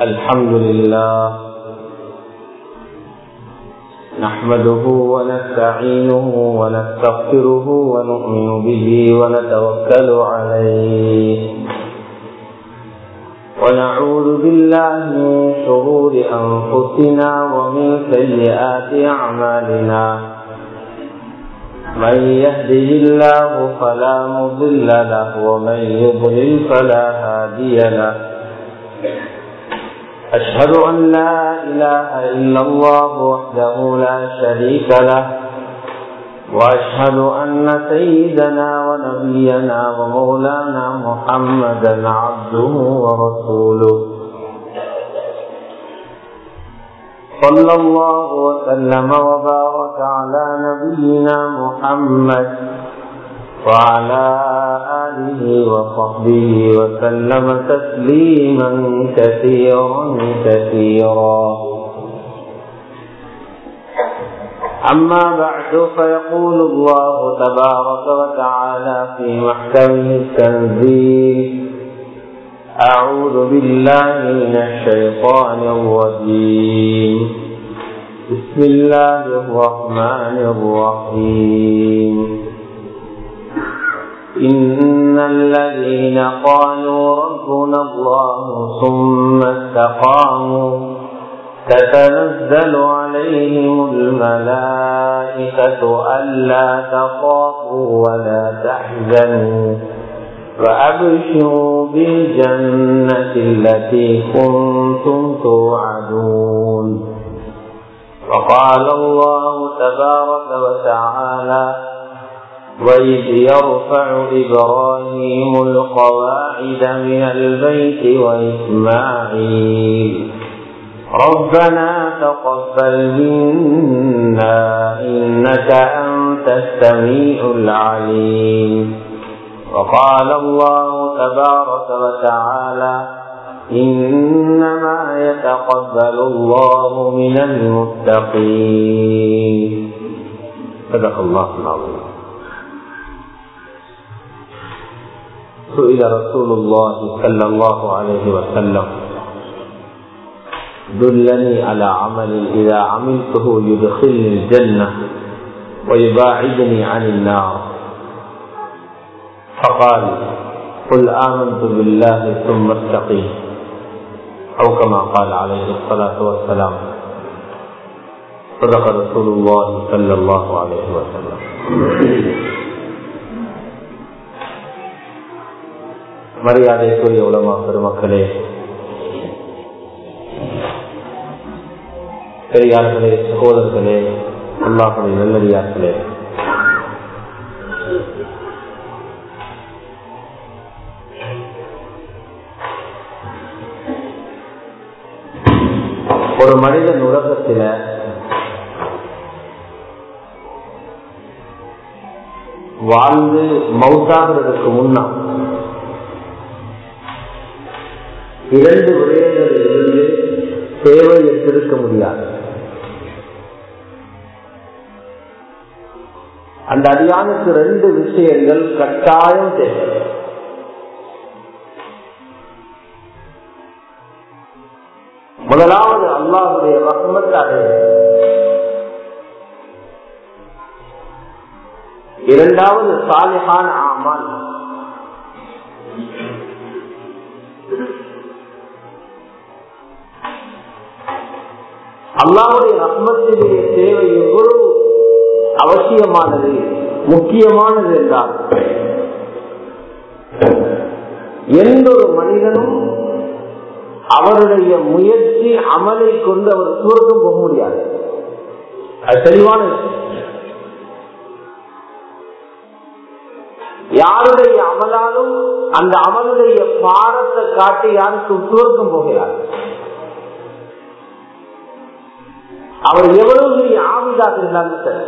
الحمد لله نحمده ونستعينه ونستغفره ونؤمن به ونتوكل عليه ونعوذ بالله من شرور أنفسنا ومن سيئات أعمالنا من يهده الله فلا مضل له ومن يضلل فلا هادي له أشهد أن لا إله إلا الله وحده لا شريك له وأشهد أن سيدنا ونبينا ومولانا محمدا عبده ورسوله صلى الله وسلم وبارك على نبينا محمد وعلى آله وصحبه وسلم تسليما كثيرا كثيرا أما بعد فيقول الله تبارك وتعالى في محكمه التنزيل أعوذ بالله من الشيطان الرجيم بسم الله الرحمن الرحيم إن الذين قالوا ربنا الله ثم استقاموا تتنزل عليهم الملائكة ألا تخافوا ولا تحزنوا فأبشروا بالجنة التي كنتم توعدون وقال الله تبارك وتعالى وإذ يرفع إبراهيم القواعد من البيت وإسماعيل ربنا تقبل منا إنك أنت السميع العليم وقال الله تبارك وتعالى إنما يتقبل الله من المتقين صدق الله العظيم سئل رسول الله صلى الله عليه وسلم دلني على عمل إذا عملته يدخلني الجنة ويباعدني عن النار فقال قل آمنت بالله ثم استقيم أو كما قال عليه الصلاة والسلام صدق رسول الله صلى الله عليه وسلم மரியாதைக்குரிய உலமா பெருமக்களே பெரியார்களே சகோதரர்களே அல்லாஹுடைய நல்லடியார்களே ஒரு மனிதன் உலகத்தில வாழ்ந்து மவுத்தாகிறதுக்கு முன்னா இரண்டு விடயங்களிலிருந்து தேவையை திருக்க முடியாது அந்த அடியானுக்கு ரெண்டு விஷயங்கள் கட்டாயம் தேவை முதலாவது அல்லாஹுடைய ரஹ்மத் அடைய இரண்டாவது சாலிஹான் ஆமான் அல்லாவுடைய ரத்மத்தினுடைய தேவை எவ்வளவு அவசியமானது முக்கியமானது என்றால் எந்த ஒரு மனிதனும் அவருடைய முயற்சி அமலை கொண்டு அவர் சுவர்க்கம் போக முடியாது அது தெளிவான யாருடைய அமலாலும் அந்த அமலுடைய பாரத்தை காட்டி யாருக்கும் சுவர்க்கம் போகிறார் அவர் எவ்வளவு பெரிய ஆவிதாக இருந்தாலும் சரி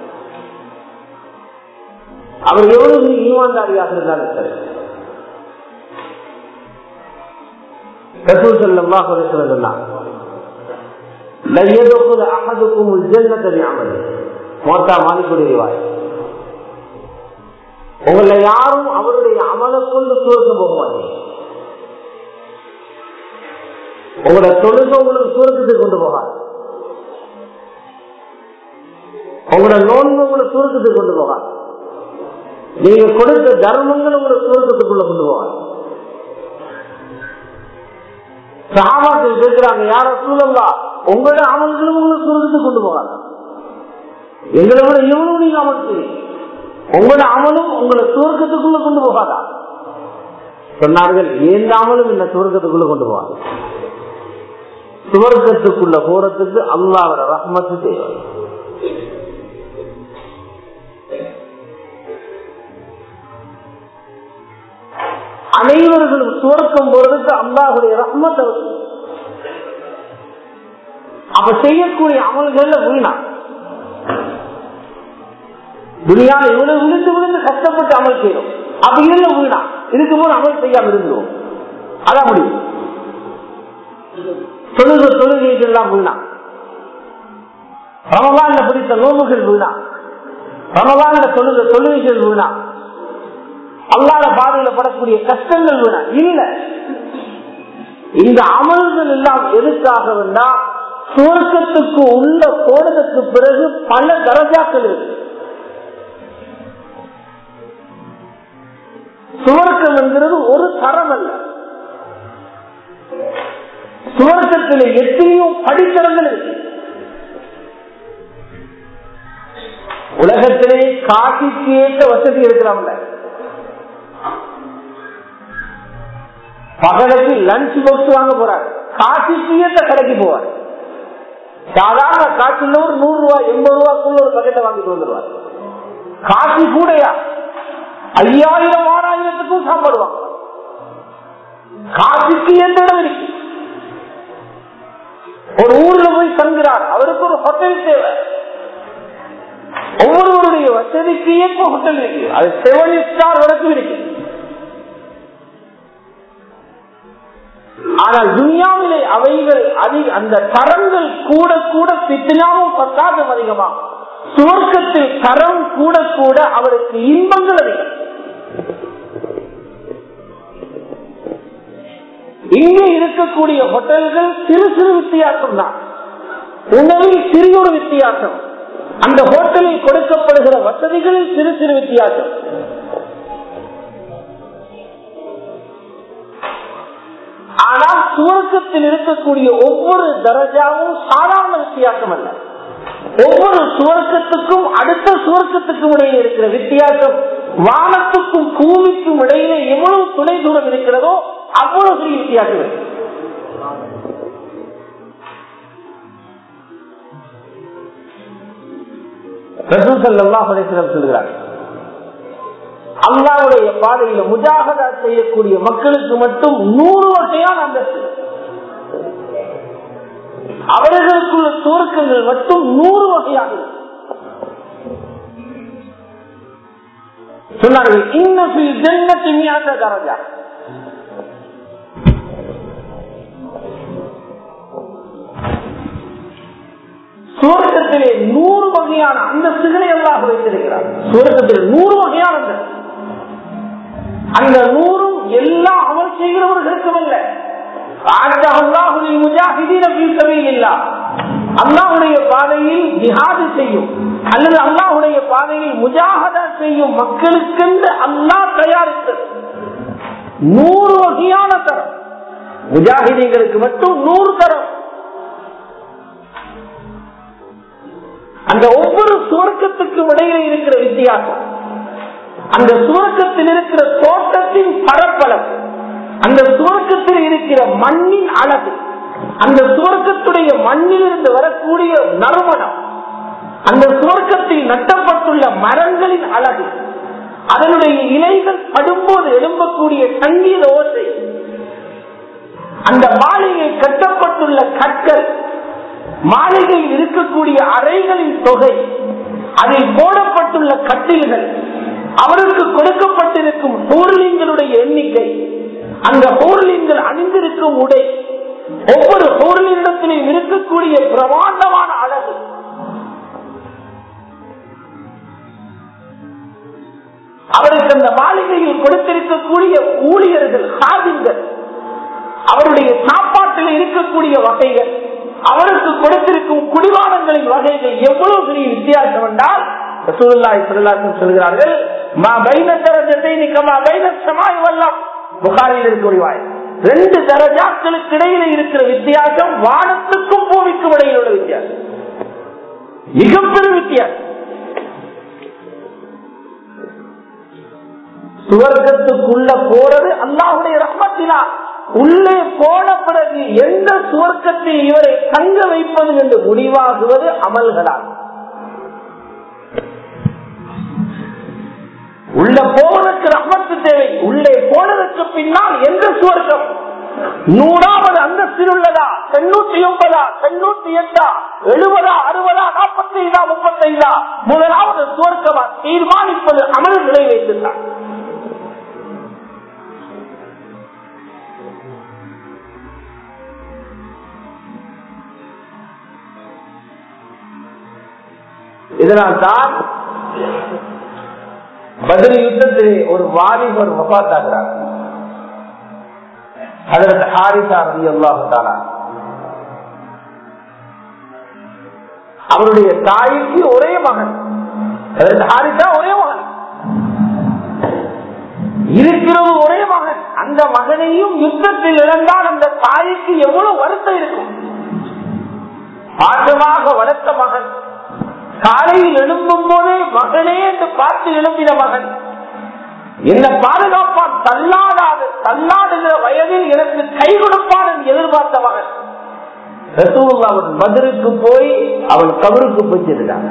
அவர் எவ்வளவு பெரிய ஈமான்தாரியாக இருந்தாலும் சரி ரசூல் ஸல்லல்லாஹு அலைஹி வஸல்லம் சொன்னார் لا يدخل احدكم الجنه بعمله மோத்தா மாலிக்குடைய ரிவாய் உங்களை யாரும் அவருடைய அமலை கொண்டு சுவர்க்கம் போக மாட்டீங்க உங்களோட தொழுகை உங்களுக்கு சுருக்கத்துக்கு கொண்டு போகாது உங்களோட நோன்பு உங்களை சுருக்கத்துக்கு கொண்டு போகாது நீங்க கொடுத்த தர்மங்கள் உங்களை சுருக்கத்துக்குள்ள கொண்டு போகாது சாமாக்கள் கேட்கிறாங்க யார சூழல்லா உங்களோட அமல்களும் உங்களை சுருக்கத்துக்கு கொண்டு போகாது எங்களை விட இவனும் நீங்க அமல் செய்யும் உங்களோட அமலும் உங்களை சுருக்கத்துக்குள்ள கொண்டு போகாதா சொன்னார்கள் எந்த அமலும் இந்த சுருக்கத்துக்குள்ள கொண்டு போகாது சுவர்க்கத்துக்குள்ள போறதுக்கு அல்லாவோட ரஹ்மத்து தேவை அனைவர்களும் சுவர்க்கம் போறதுக்கு அல்லாஹுடைய ரஹ்மத் அவசியம் அப்ப செய்யக்கூடிய அமல்கள்ல வீணா துணியால இவ்வளவு விழுந்து விழுந்து கஷ்டப்பட்டு அமல் செய்யணும் அப்படி இல்ல வீணா இதுக்கு போது அமல் செய்யாம இருந்துரும் அதான் முடியும் தொழுக தொழுகைகள் எல்லாம் வீணா ரமகான்ல பிடித்த நோம்புகள் வீணா ரமகான்ல தொழுக தொழுகைகள் வீணா அல்லாத பாதையில படக்கூடிய கஷ்டங்கள் வீணா இல்ல இந்த அமல்கள் எல்லாம் எதுக்காக வேண்டா சுவர்க்கத்துக்கு உள்ள போனதுக்கு பிறகு பல தரஜாக்கள் இருக்கு சுவர்க்கம் என்கிறது ஒரு தரம் அல்ல சுவர்க்கத்தில் எத்தனையோ படித்தரங்கள் இருக்கு உலகத்திலே காட்சிக்கு ஏற்ற வசதி இருக்கிறாங்க பகலுக்கு லஞ்ச் பாக்ஸ் வாங்க போறாரு காட்சிக்கு ஏற்ற கடைக்கு போவார் சாதாரண காட்சியில் ஒரு நூறு ரூபாய் எண்பது ரூபாய்க்குள்ள ஒரு பக்கெட்டை வாங்கிட்டு வந்துடுவார் காட்சி கூடையா ஐயாயிரம் ஆறாயிரத்துக்கும் சாப்பிடுவாங்க காட்சிக்கு எந்த இடம் இருக்கு ஒரு ஊர்ல போய் தங்குறார் அவருக்கு ஒரு ஹோட்டல் தேவை ஒவ்வொருவருடைய வசதிக்கு ஏற்ப ஹோட்டல் இருக்கு அது செவன் ஸ்டார் வரைக்கும் இருக்கு ஆனால் துனியாவிலே அவைகள் அதிக அந்த தரங்கள் கூட கூட பித்தினாவும் பத்தாதம் அதிகமாகும் சுவர்க்கத்தில் தரம் கூட கூட அவருக்கு இன்பங்கள் அதிகம் இங்கே இருக்கக்கூடிய ஹோட்டல்கள் சிறு சிறு வித்தியாசம் தான் உணவில் சிறிய ஒரு வித்தியாசம் அந்த ஹோட்டலில் கொடுக்கப்படுகிற வசதிகளில் சிறு சிறு வித்தியாசம் ஆனால் சுவர்க்கத்தில் இருக்கக்கூடிய ஒவ்வொரு தரஜாவும் சாதாரண வித்தியாசம் அல்ல ஒவ்வொரு சுவர்க்கத்துக்கும் அடுத்த சுவர்க்கத்துக்கும் இடையே இருக்கிற வித்தியாசம் வானத்துக்கும் பூமிக்கும் இடையிலே எவ்வளவு துணை தூரம் இருக்கிறதோ அவ்வளவு பெரிய வித்தியாசம் இருக்கு சொல்கிறார் அல்லாவுடைய பாதையில முஜாகதா செய்யக்கூடிய மக்களுக்கு மட்டும் நூறு வகையான அந்தஸ்து அவர்களுக்குள்ள சுருக்கங்கள் மட்டும் நூறு வகையாக சொன்னார்கள் இன்னும் ஜென்மத்தின் தரஜா சுவர்க்கத்திலே நூறு வகையான அந்தஸ்துகளை எல்லாம் வைத்திருக்கிறார் சுவர்க்கத்தில் நூறு வகையான அந்தஸ்து அந்த நூறும் எல்லா அமல் செய்கிறவர்களுக்கும் அல்ல அல்லாஹுடைய பாதையில் ஜிஹாது செய்யும் அல்லது அல்லாஹுடைய பாதையில் முஜாகதா செய்யும் மக்களுக்கென்று அல்லாஹ் தயாரித்தது நூறு வகையான தரம் முஜாஹிதிகளுக்கு மட்டும் நூறு தரம் அந்த ஒவ்வொரு சுவர்க்கத்துக்கும் இடையில இருக்கிற வித்தியாசம் அந்த சுவர்க்கத்தில் இருக்கிற தோட்டத்தின் பரப்பளவு அந்த சுவர்க்கத்தில் இருக்கிற மண்ணின் அளவு அந்த சுவர்க்கத்துடைய மண்ணில் இருந்து வரக்கூடிய நறுமணம் அந்த சுவர்க்கத்தில் நட்டப்பட்டுள்ள மரங்களின் அளவு அதனுடைய இலைகள் படும்போது எழும்பக்கூடிய சங்கீத ஓசை அந்த மாளிகை கட்டப்பட்டுள்ள கற்கள் மாளிகையில் இருக்கக்கூடிய அறைகளின் தொகை அதில் போடப்பட்டுள்ள கட்டில்கள் அவருக்கு கொடுக்கப்பட்டிருக்கும் ஹோர்லிங்களுடைய எண்ணிக்கை அந்த ஹோர்லிங்கள் அணிந்திருக்கும் உடை ஒவ்வொரு ஹோர்லினிடத்திலும் இருக்கக்கூடிய பிரமாண்டமான அழகு அவருக்கு அந்த மாளிகையில் கொடுத்திருக்கக்கூடிய ஊழியர்கள் சாதிங்கள் அவருடைய சாப்பாட்டு ரஹ்மத்தில் இருக்கக்கூடிய வகைகள் அவருக்கு கொடுத்திருக்கும் குடிவானங்களின் வகைகள் எவ்வளவு பெரிய வித்தியாசம் என்றால் ரசூலுல்லாஹி ஸல்லல்லாஹு அலைஹி சொல்கிறார்கள் மா பைன தரஜத்தை நிக்கமா பைன சமாய் வல்லம் புகாரில் இருக்கக்கூடிய வாய் ரெண்டு தரஜாக்களுக்கு இடையில இருக்கிற வித்தியாசம் வானத்துக்கும் பூமிக்கும் இடையில் உள்ள வித்தியாசம் மிகப்பெரும் வித்தியாசம் சுவர்க்கத்துக்குள்ள போறது அல்லாஹுடைய ரஹ்மத்தினா உள்ளே போன பிறகு எந்த சுவர்க்கத்தில் இவரை தங்க வைப்பது என்று முடிவாகுவது அமல்களால் உள்ள போவதற்கு ரஹ்மத்து தேவை உள்ளே போனதற்கு பின்னால் எந்த சுவர்க்கம் நூறாவது அந்தஸ்தில் உள்ளதா தொண்ணூத்தி ஒன்பதா தொண்ணூத்தி எட்டா எழுபதா அறுபதா நாற்பத்தி ஐந்தா முப்பத்தி ஐந்தா முதலாவது சுவர்க்கமா தீர்மானிப்பது அமல்களை வைத்துத்தான் இதனால் தான் பதில் யுத்தத்திலே ஒரு வாலிபர் வபாத்தாகிறார் அதற்கு ஹாரிசா ரவி அல்லாஹாலா அவருடைய தாய்க்கு ஒரே மகன் அதற்கு ஹாரிசா ஒரே மகன் இருக்கிறது ஒரே மகன் அந்த மகனையும் யுத்தத்தில் இழந்தால் அந்த தாய்க்கு எவ்வளவு வருத்தம் இருக்கும் பாசமாக வளர்த்த மகன் காலையில் எழும்பும் போதே மகனே என்று பார்த்து எழுப்பின மகன் என்ன பாதுகாப்பான் தள்ளாடாது தள்ளாடுகிற வயதில் எனக்கு கை கொடுப்பான் என்று எதிர்பார்த்த மகன் ரசூல் அவன் மதுருக்கு போய் அவன் கபருக்கு போய்ச்சிருக்கான்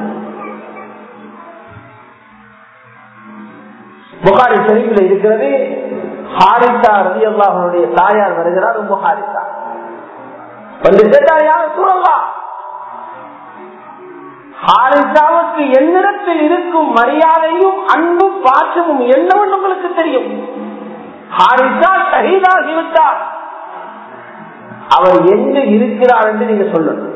புகாரி ஷரீஃபில் இருக்கிறது ஹாரிசா ரவி அல்லாஹனுடைய தாயார் வருகிறார் உம்மு ஹாரிசா வந்து கேட்டார் யார் சூழலாம் ஹாரிசாவுக்கு என்னிடத்தில் இருக்கும் மரியாதையும் அன்பும் பாசமும் என்னவென்று உங்களுக்கு தெரியும் ஹாரிசா ஷஹீதாகிவிட்டார் அவர் எங்க இருக்கிறார் என்று நீங்க சொல்லணும்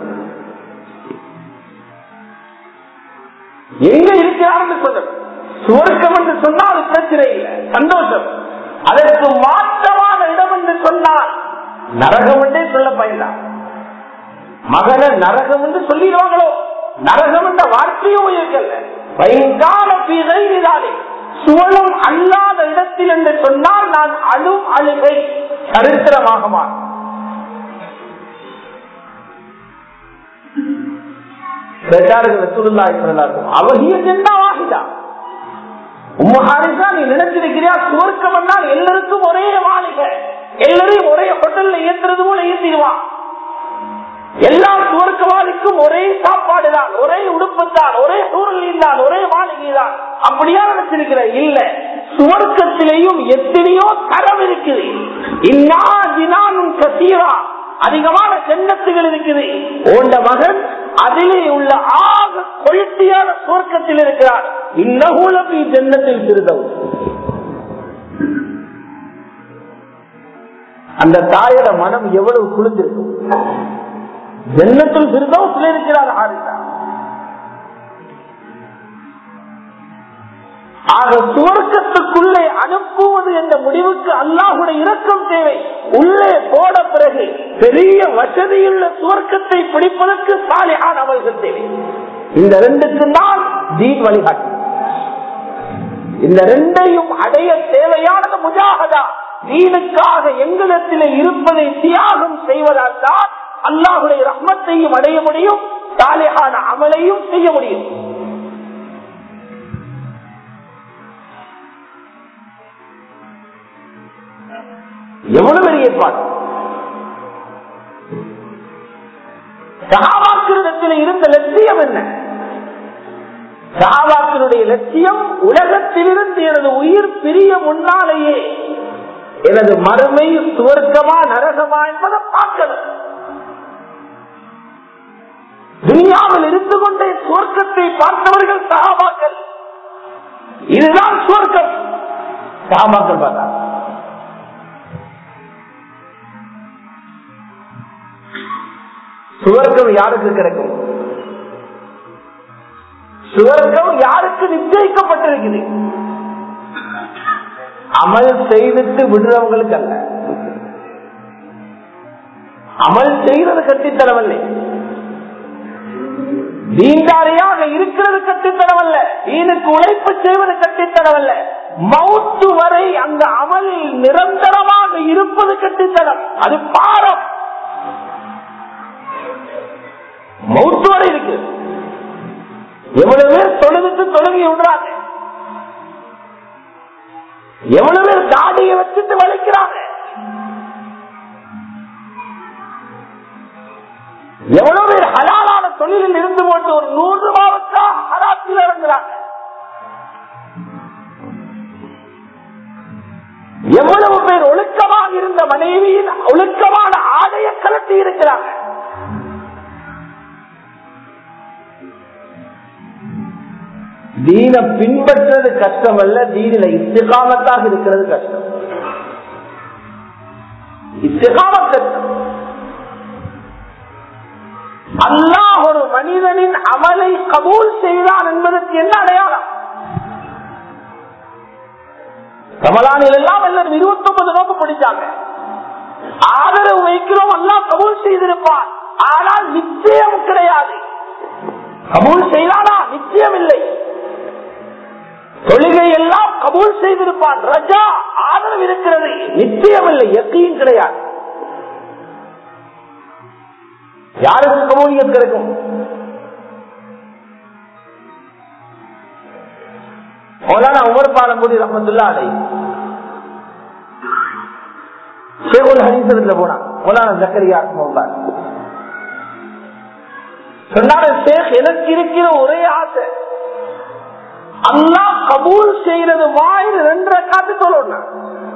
எங்க இருக்கிறார் என்று சொல்லணும் சுவர்க்கம் என்று சொன்னால் பிரச்சனை இல்லை சந்தோஷம் அதற்கு மாற்றமான இடம் என்று சொன்னால் நரகம் என்றே சொல்ல பயந்தான் மகன நரகம் என்று சொல்லிடுவாங்களோ நரகம் என்ற வார்த்தையும் இருக்கல்ல பயங்கால பிழைதானே சுவனம் அல்லாத இடத்தில் என்று சொன்னால் நான் அழும் அழுகை சரித்திரமாக மாறும் அவகிய சென்றா வாகிதா உம்மஹாரிசா நீ நினைச்சிருக்கிறியா சுவர்க்கம் என்றால் எல்லாருக்கும் ஒரே மாளிகை எல்லாரையும் ஒரே ஹோட்டல்ல ஏத்துறது போல ஏத்திடுவான் எல்லா சுவர்க்கவாதிக்கும் ஒரே சாப்பாடு தான் ஒரே உடுப்பு தான் ஒரே சூழல் தான் ஒரே மாளிகை தான் அப்படியா நினைச்சிருக்கிற இல்ல சுவர்க்கத்திலேயும் எத்தனையோ தரம் இருக்குது இன்னா ஜினானும் கசீரா அதிகமான சென்னத்துகள் இருக்குது ஓண்ட மகன் அதிலே உள்ள ஆக கொழுட்டியான சுவர்க்கத்தில் இருக்கிறார் இன்னகூலப்பி ஜென்னத்தில் திருதவும் அந்த தாயோட மனம் எவ்வளவு குளிர்ந்திருக்கும் ஜன்னத்தில் திருதவத்தில் இருக்கிறார் ஆரிசா ஆக சுவர்க்கத்துக்குள்ளே அனுப்புவது என்ற முடிவுக்கு அல்லாஹுடைய இரக்கம் தேவை உள்ளே போன பிறகு பெரிய வசதியுள்ள சுவர்க்கத்தை பிடிப்பதற்கு சாலையான அவர்கள் தேவை இந்த ரெண்டுக்கு தான் தீன் வழிகாட்டு இந்த ரெண்டையும் அடைய தேவையானது முஜாகதா தீனுக்காக எங்களிடத்தில் இருப்பதை தியாகம் செய்வதால் தான் அல்லாஹுடைய ரஹ்மத்தையும் அடைய முடியும் சாலையான அமலையும் செய்ய முடியும் எவ்வளவு பெரிய ஏற்பாடு சகாபாக்கிரிடத்தில் இருந்த லட்சியம் என்ன சகாபாக்கினுடைய லட்சியம் உலகத்திலிருந்து எனது உயிர் பிரிய முன்னாலேயே எனது மறுமை சுவர்க்கமா நரகமா என்பதை பார்க்கணும் துனியாவில் இருந்து கொண்டே சுவர்க்கத்தை பார்த்தவர்கள் சகாபாக்கள் இதுதான் சுவர்க்கம் சகாபாக்கள் பார்த்தார் சுவர்க்கம் யாருக்கு கிடைக்கும் சுவர்க்கம் யாருக்கு நிச்சயிக்கப்பட்டிருக்குது அமல் செய்துட்டு விடுறவங்களுக்கு அல்ல அமல் செய்வது கட்டித்தரவில்லை தீண்டாரியாக இருக்கிறது கட்டித்தரவல்ல தீனுக்கு உழைப்பு செய்வது கட்டித்தரவல்ல மவுத்து வரை அந்த அமலில் நிரந்தரமாக இருப்பது கட்டித்தரம் அது பாரம் மவுத்து வரை இருக்கு எவ்வளவு பேர் தொழுதுக்கு தொழுகி விடுறாங்க எவ்வளவு பேர் தாடியை வச்சுட்டு வலிக்கிறாங்க எவ்வளவு பேர் ஹலாலான தொழிலில் இருந்து கொண்டு ஒரு நூறு ரூபாவுக்கா ஹராத்தில் இறங்குறாங்க எவ்வளவு பேர் ஒழுக்கமாக இருந்த மனைவியின் ஒழுக்கமான ஆடையை கலட்டி இருக்கிறாங்க தீன பின்பற்றது கஷ்டம் அல்ல தீனில இஸ்திகாமத்தாக இருக்கிறது கஷ்டம் இஸ்திகாமத் கஷ்டம் அல்லாஹ் ஒரு மனிதனின் அமலை கபூல் செய்தான் என்பதற்கு என்ன அடையாளம் கமலானில் எல்லாம் எல்லாரும் இருபத்தி ஒன்பது நோக்கு படிச்சாங்க ஆதரவு வைக்கிறோம் அல்லாஹ் கபூல் செய்திருப்பான் ஆனால் நிச்சயம் கிடையாது கபூல் செய்தானா நிச்சயம் இல்லை தொழுகை எல்லாம் கபூல் செய்திருப்பான் ரஜா ஆதரவு இருக்கிறது நிச்சயம் இல்லை எக்கையும் கிடையாது யாருக்கு கபூலியத் கிடைக்கும் மௌலானா உமர் பாலங்குடி ரஹமத்துல்லா அலை ஷேகுல் ஹரீசத்துல போனான் மௌலானா ஜக்கரியா மௌலான் சொன்னாரு ஷேக் எனக்கு இருக்கிற ஒரே ஆசை அல்லாஹ் கபூல் செய்யறது வாயில் ரெண்டரை காத்து சொல்லணும்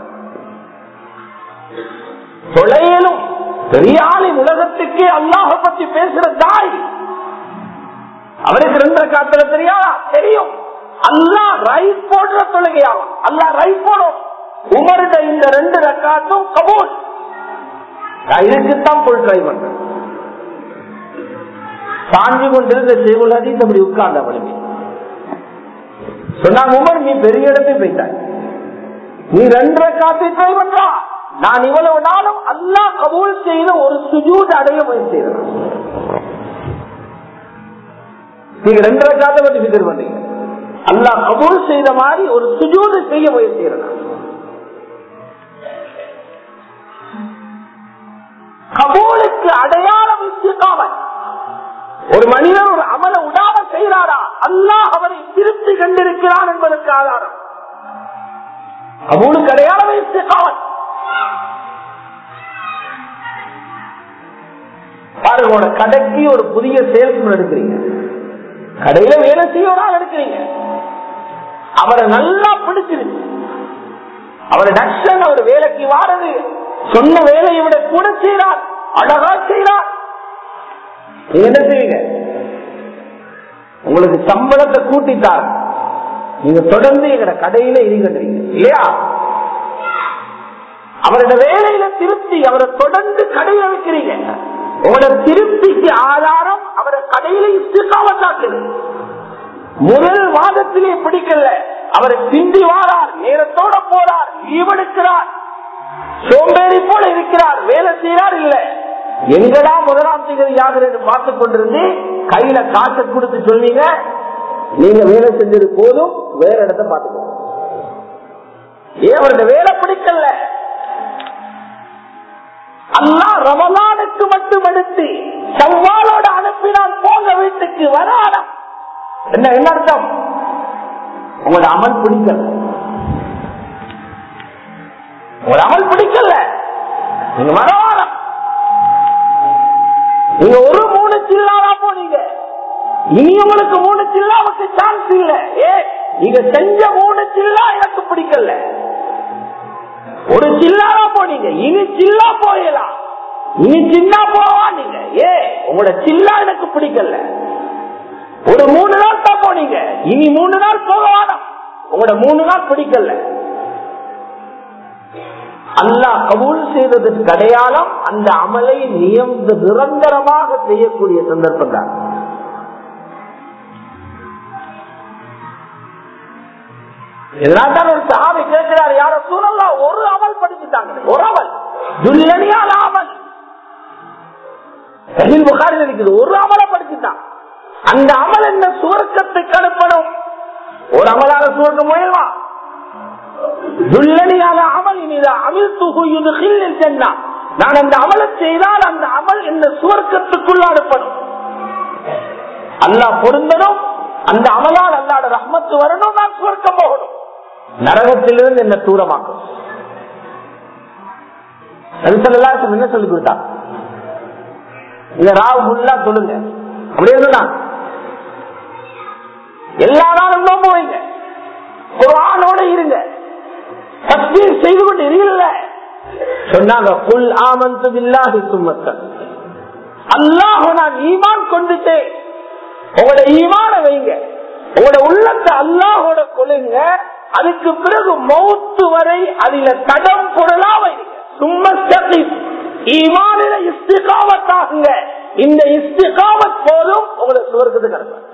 தொலையிலும் பெரியாளி உலகத்துக்கே அல்லாஹ பத்தி பேசுற தாய் அவருக்கு ரெண்டரை காத்துல தெரியாதா தெரியும் அல்லா ரைட் போடுற தொழுகையாகும் அல்லா ரைட் போடும் உமருட இந்த ரெண்டு ரக்காத்தும் கபூல் நான் இதுக்குத்தான் போய் ட்ரை பண்றேன் சாஞ்சு கொண்டிருந்த செய்வல் ஹதீஸ் அப்படி உட்கார்ந்த அவளுக்கு சொன்னாங்க உமர் நீ பெரிய இடத்தை போயிட்டாய் நீ ரெண்டரை காத்தை ட்ரை பண்றா நான் இவ்வளவு நாளும் அல்லா கபூல் செய்த ஒரு சுஜூட் அடைய முயற்சி செய்யறேன் நீங்க ரெண்டரை காத்தை பத்தி பிகர் பண்றீங்க அல்லா கபூல் செய்த மாதிரி ஒரு சுஜூது செய்ய முயற்சி செய்யறேன் கபூலுக்கு அடையாளம் இஸ்திகாமத் ஒரு மனிதன் ஒரு அமல உடாம செய்கிறாரா அல்லாஹ் அவரை திருப்தி கண்டிருக்கிறான் என்பதற்கு ஆதாரம் கபூலுக்கு அடையாளம் இஸ்திகாமத் பாருங்க ஒரு கடைக்கு ஒரு புதிய சேல்ஸ்மேன் எடுக்கிறீங்க கடையில வேலை செய்ய ஒரு ஆள் எடுக்கிறீங்க அவரை நல்லா பிடிச்சிருக்கு அவர் டக்ஷன் அவர் வேலைக்கு வாரது சொன்ன வேலையை விட கூட செய்கிறார் அழகா செய்கிறார் நீங்க என்ன செய்வீங்க உங்களுக்கு சம்பளத்தை கூட்டித்தார் நீங்க தொடர்ந்து எங்க கடையில இருங்கன்றீங்க இல்லையா அவரோட வேலையில திருப்தி அவரை தொடர்ந்து கடையில வைக்கிறீங்க உங்களோட திருப்திக்கு ஆதாரம் அவரை கடையில இஷ்டக்காவத்தாக்குது முதல் வாதத்திலே பிடிக்கல அவரை பிந்தி வாரார் நேரத்தோட போறார் ஈவெடுக்கிறார் சோம்பேறி போல இருக்கிறார் வேலை செய்யறார் இல்ல எங்கடா முதலாம் திகதி யாரு என்று பார்த்துக் கொண்டிருந்து கையில காசை கொடுத்து சொல்வீங்க நீங்க வேலை செஞ்சது போதும் வேற இடத்த பார்த்துக்கோ ஏன் அவருடைய வேலை பிடிக்கல அல்லா ரமலானுக்கு மட்டும் எடுத்து செவ்வாலோட அனுப்பினால் போங்க வீட்டுக்கு வராடம் என்ன என்ன அர்த்தம் உங்களோட அமல் பிடிக்கல உங்களோட அமல் பிடிக்கல நீங்க வராடம் நீங்க ஒரு மூணு சில்லாவா போனீங்க இனி உங்களுக்கு மூணு சில்லாவுக்கு சான்ஸ் இல்ல ஏ நீங்க செஞ்ச மூணு சில்லா எனக்கு பிடிக்கல ஒரு சில்லாவா போனீங்க இனி சில்லா போயலாம் இனி சின்ன போவா நீங்க ஏ உங்களோட சில்லா எனக்கு பிடிக்கல ஒரு மூணு நாள் தான் போனீங்க இனி மூணு நாள் போக வேணாம் உங்களோட மூணு நாள் பிடிக்கல அல்லாஹ் கபூல் செய்வதற்கு அடையாளம் அந்த அமலை நியம் நிரந்தரமாக செய்யக்கூடிய சந்தர்ப்பம் தான் இதனால்தான் ஒரு சாமி கேட்கிறார் யார சூழல்லா ஒரு அமல் படிச்சுட்டாங்க ஒரு அமல் துல்லனியால் அமல் சஹீல் புகாரில் இருக்குது ஒரு அமலை படிச்சுட்டான் அந்த அமல் என்ன சுவர்க்கத்துக்கு அனுப்பணும் ஒரு அமலாக சுவர்க்கம் முயல்வா துல்லனியால அமல் இனிதா அமில் துகுயுது ஹில்லில் சென்னா நான் அந்த அமலை செய்தால் அந்த அமல் என்ன சுவர்க்கத்துக்குள்ள அனுப்பணும் அல்லாஹ் பொருந்தணும் அந்த அமலால் அல்லாட ரஹ்மத்து வரணும் நான் சுவர்க்கம் போகணும் நரகத்திலிருந்து என்ன தூரமாக்கும் நபிசல்லாசும் என்ன சொல்லி கொடுத்தா இந்த ராவு முல்லா சொல்லுங்க அப்படியே சொன்னா எல்லா நாளும் நோம்பு வைங்க குரானோட இருங்க தஸ்பீர் செய்து கொண்டு இருங்கல்ல சொன்னாங்க புல் ஆமந்து பில்லாஹி சும்மத்தன் அல்லாஹ் நான் ஈமான் கொண்டுட்டு உங்களோட ஈமான வைங்க உங்களோட உள்ளத்தை அல்லாஹோட கொள்ளுங்க அதுக்கு பிறகு மௌத்து வரை அதில தடம் பொருளா வைங்க சும்மத்தி ஈமானில இஸ்திகாமத்தாகுங்க இந்த இஸ்திகாமத் போதும் உங்களை சுவர்க்கத்துக்கு அனுப்ப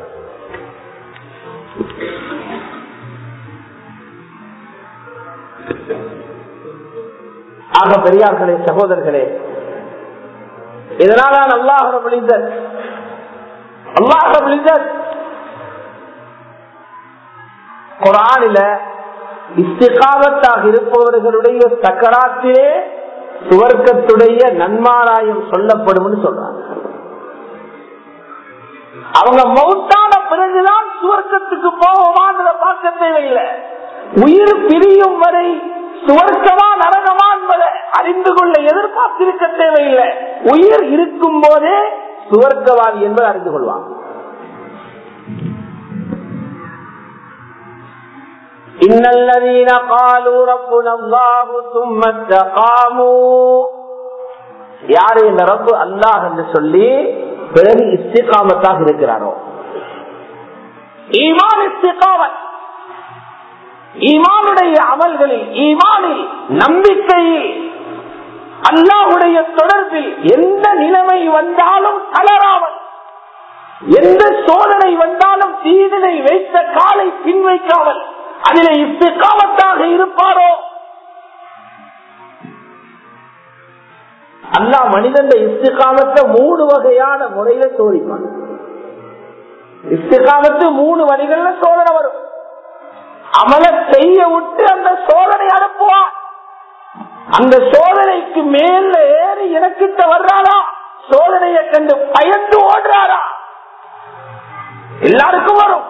ஆக பெரியார்களே சகோதரர்களே இதனால அல்லாஹ் விழிந்தர் அல்லாஹ் விழிந்தர் குரானில இஸ்திகாமத்தாக இருப்பவர்களுடைய சக்கராத்திலே சுவர்க்கத்துடைய நன்மாராயம் சொல்லப்படும் சொல்றாங்க அவங்க மௌத்தான பிறகுதான் சுவர்க்கத்துக்கு போவோமான்ற பார்க்க தேவையில்லை உயிர் பிரியும் வரை சுவர்க்கமா நரகமா என்பதை அறிந்து கொள்ள எதிர்பார்த்திருக்க தேவையில்லை உயிர் இருக்கும் போதே சுவர்க்கவாதி என்பதை அறிந்து கொள்வாங்க إن الذين قالوا ربنا الله ثم استقاموا யாரு இந்த ரப்பு அல்லாஹ் என்று சொல்லி பிறகு இஸ்திகாமத்தாக இருக்கிறாரோ ஈமான் இஸ்திகாமத் ஈமானுடைய அமல்களில் ஈமானில் நம்பிக்கையில் அல்லாஹுடைய தொடர்பில் எந்த நிலைமை வந்தாலும் தளராமல் எந்த சோதனை வந்தாலும் தீதனை வைத்த காலை பின் வைக்காமல் அதில் இஸ்திகாமத்தாக இருப்பாரோ அல்லா மனிதன் இஸ்திகாமத்தை மூணு வகையான முறையில சோதிப்பான் இஸ்திகாமத்து மூணு வழிகள்ல சோதனை வரும் அமல செய்ய விட்டு அந்த சோதனை அனுப்புவான் அந்த சோதனைக்கு மேல ஏறி எனக்கிட்ட வர்றாரா சோதனையை கண்டு பயந்து ஓடுறாரா எல்லாருக்கும் வரும்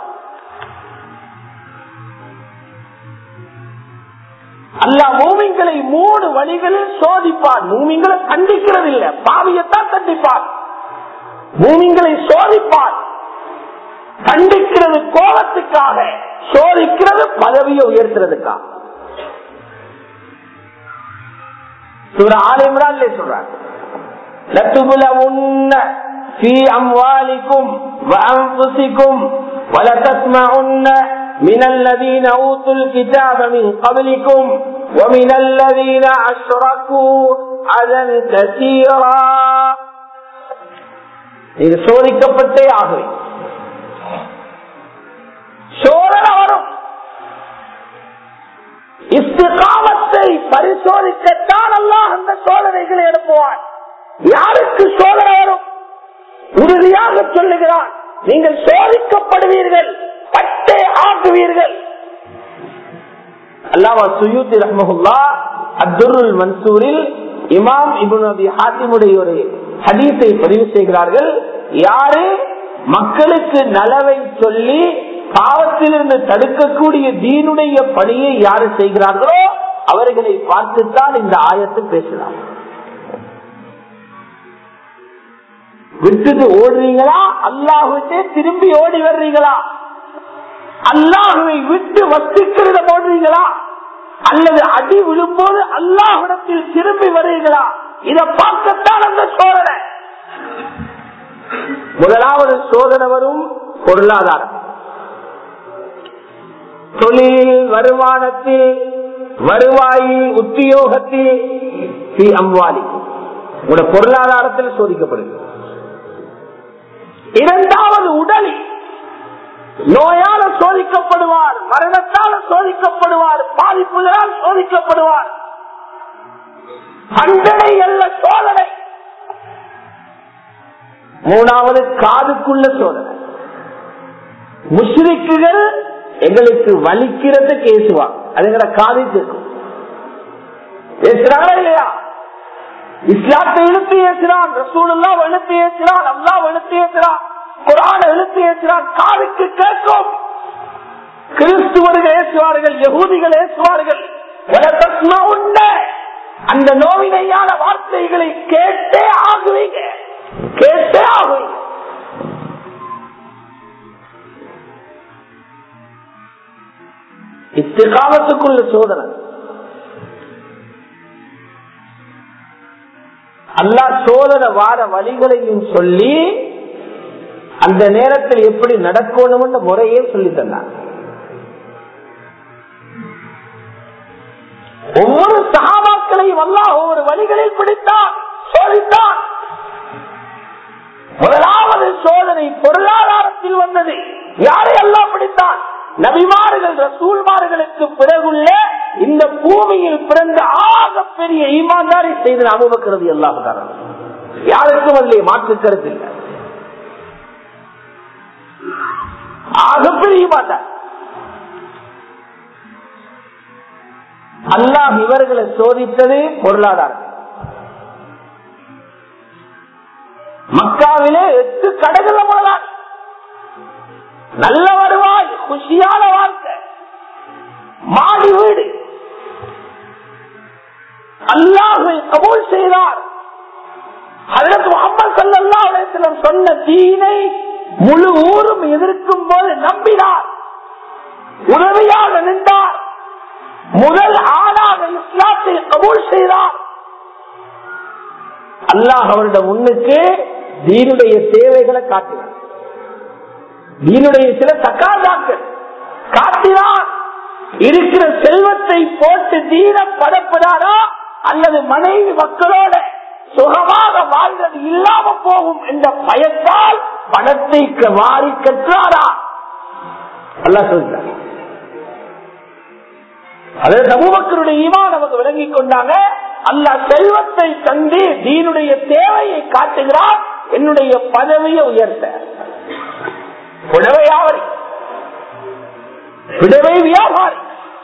அல்ல மூமிங்களை மூணு வழிகளில் சோதிப்பான் மூமிங்களை கண்டிக்கிறது இல்ல பாவியத்தான் கண்டிப்பான் மூமிங்களை சோதிப்பான் கண்டிக்கிறது கோபத்துக்காக சோதிக்கிறது பதவியை உயர்த்துறதுக்காக சூர ஆலிம்ரான்லே சொல்றாங்க لتبلغن في أموالكم وأنفسكم ولتسمعن من الذين أوتوا الكتاب من قبلكم ومن الذين أشركوا أذى كثيرا இது சோதிக்கப்பட்டே ஆகவே சோதனை வரும் இஸ்திகாமத்தை பரிசோதிக்கத்தான் அல்லாஹ் அந்த சோதனைகளை எழுப்புவான் யாருக்கு சோதனை வரும் உறுதியாக சொல்லுகிறான் நீங்கள் சோதிக்கப்படுவீர்கள் பட்டே ஆக்குவீர்கள் அல்லாமா சுயூத்தி ரஹ்மஹுல்லா அப்துல் மன்சூரில் இமாம் இபுன் அபி ஹாத்திமுடைய ஒரு ஹதீஸை பதிவு செய்கிறார்கள் யாரு மக்களுக்கு நலவை சொல்லி பாவத்திலிருந்து தடுக்கக்கூடிய தீனுடைய பணியை யாரு செய்கிறார்களோ அவர்களை பார்த்துத்தான் இந்த ஆயத்தை பேசலாம் விட்டுட்டு ஓடுறீங்களா அல்லாஹுட்டே திரும்பி ஓடி வர்றீங்களா அல்லாஹுவை விட்டு வசிக்கிறத போடுறீங்களா அல்லது அடி விழும்போது அல்லாஹிடத்தில் திரும்பி வருகிறீங்களா இதை பார்க்கத்தான் அந்த சோதனை முதலாவது சோதனை வரும் பொருளாதாரம் தொழில் வருமானத்தில் வருவாயில் உத்தியோகத்தில் அம்வாலி உங்களோட பொருளாதாரத்தில் சோதிக்கப்படுது இரண்டாவது உடலில் நோயால சோதிக்கப்படுவார் மரணத்தால் சோதிக்கப்படுவார் பாதிப்புகளால் சோதிக்கப்படுவார் தண்டனை அல்ல சோதனை மூணாவது காதுக்குள்ள சோதனை முஸ்லிக்குகள் எங்களுக்கு வலிக்கிறதுக்கு ஏசுவாங்க அதுங்கிற காதுக்கு இருக்கும் பேசுறாங்களா இல்லையா இஸ்லாத்தை இழுத்து ஏசுறான் ரசூலுல்லா எழுத்து ஏசுறான் அல்லா எழுத்து ஏசுறான் குரான எழுத்து ஏசுறான் காதுக்கு கேட்கும் கிறிஸ்துவர்கள் ஏசுவார்கள் யகூதிகள் ஏசுவார்கள் உண்ட அந்த நோவினையான வார்த்தைகளை கேட்டே ஆகுவீங்க கேட்டே ஆகுவீங்க இத்திகாலத்துக்குள்ள சோதனை அல்லா சோதனை வார வழிகளையும் சொல்லி அந்த நேரத்தில் எப்படி நடக்கணும் முறையே சொல்லி தந்தார் ஒவ்வொரு சகாபாக்களையும் அல்லா ஒவ்வொரு வழிகளில் பிடித்தான் சோதித்தான் முதலாவது சோதனை பொருளாதாரத்தில் வந்தது யாரை எல்லாம் பிடித்தான் நபிமார்கள் ரசூல்மார்களுக்கு பிறகுள்ள இந்த பூமியில் பிறந்த ஆக பெரிய ஈமான்தாரி செய்து அனுபவிக்கிறது எல்லாம் யாருக்கும் அதிலே மாற்று கருத்து இல்லை ஆகப்பெரிய ஈமான்தார் அல்லாஹ் இவர்களை சோதித்தது பொருளாதாரம் மக்காவிலே எட்டு கடைகள முதலாளி நல்ல வருவாய் குஷியான வாழ்க்கை மாடி வீடு அல்லாஹை கபூல் செய்தார் அதற்கு முகமது சல்லா அலையம் சொன்ன தீனை முழு ஊரும் எதிர்க்கும் போது நம்பினார் உதவியாக நின்றார் முதல் ஆளாக இஸ்லாத்தை கபூல் செய்தார் அல்லாஹ் அவருடைய முன்னுக்கு தீனுடைய தேவைகளை காட்டினார் தீனுடைய சில தக்காதாக்கள் காட்டினார் இருக்கிற செல்வத்தை போட்டு தீன படப்படாரா அல்லது மனைவி மக்களோட சுகமாக வாழ்றது இல்லாம போகும் என்ற பயத்தால் பணத்தை வாரி கற்றாரா அல்லா சொல்றார் அது சமூகத்தினுடைய ஈமான் நமக்கு விளங்கிக் கொண்டாங்க அல்ல செல்வத்தை தந்து தீனுடைய தேவையை காட்டுகிறார் என்னுடைய பதவியை உயர்த்த புடவை வியாபாரி புடவை வியாபாரி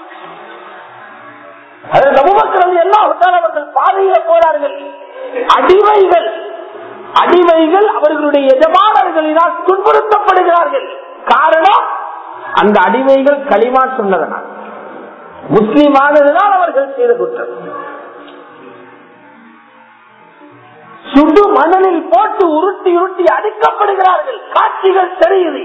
அது சமூகத்தில் எல்லா அவர்கள் பாதையில போறார்கள் அடிமைகள் அடிமைகள் அவர்களுடைய எஜமானர்களினால் துன்புறுத்தப்படுகிறார்கள் காரணம் அந்த அடிமைகள் களிமா சொன்னதனால் முஸ்லிமானதுதான் அவர்கள் செய்த குற்றம் சுடு மணலில் போட்டு உருட்டி உருட்டி அடிக்கப்படுகிறார்கள் காட்சிகள் தெரியுது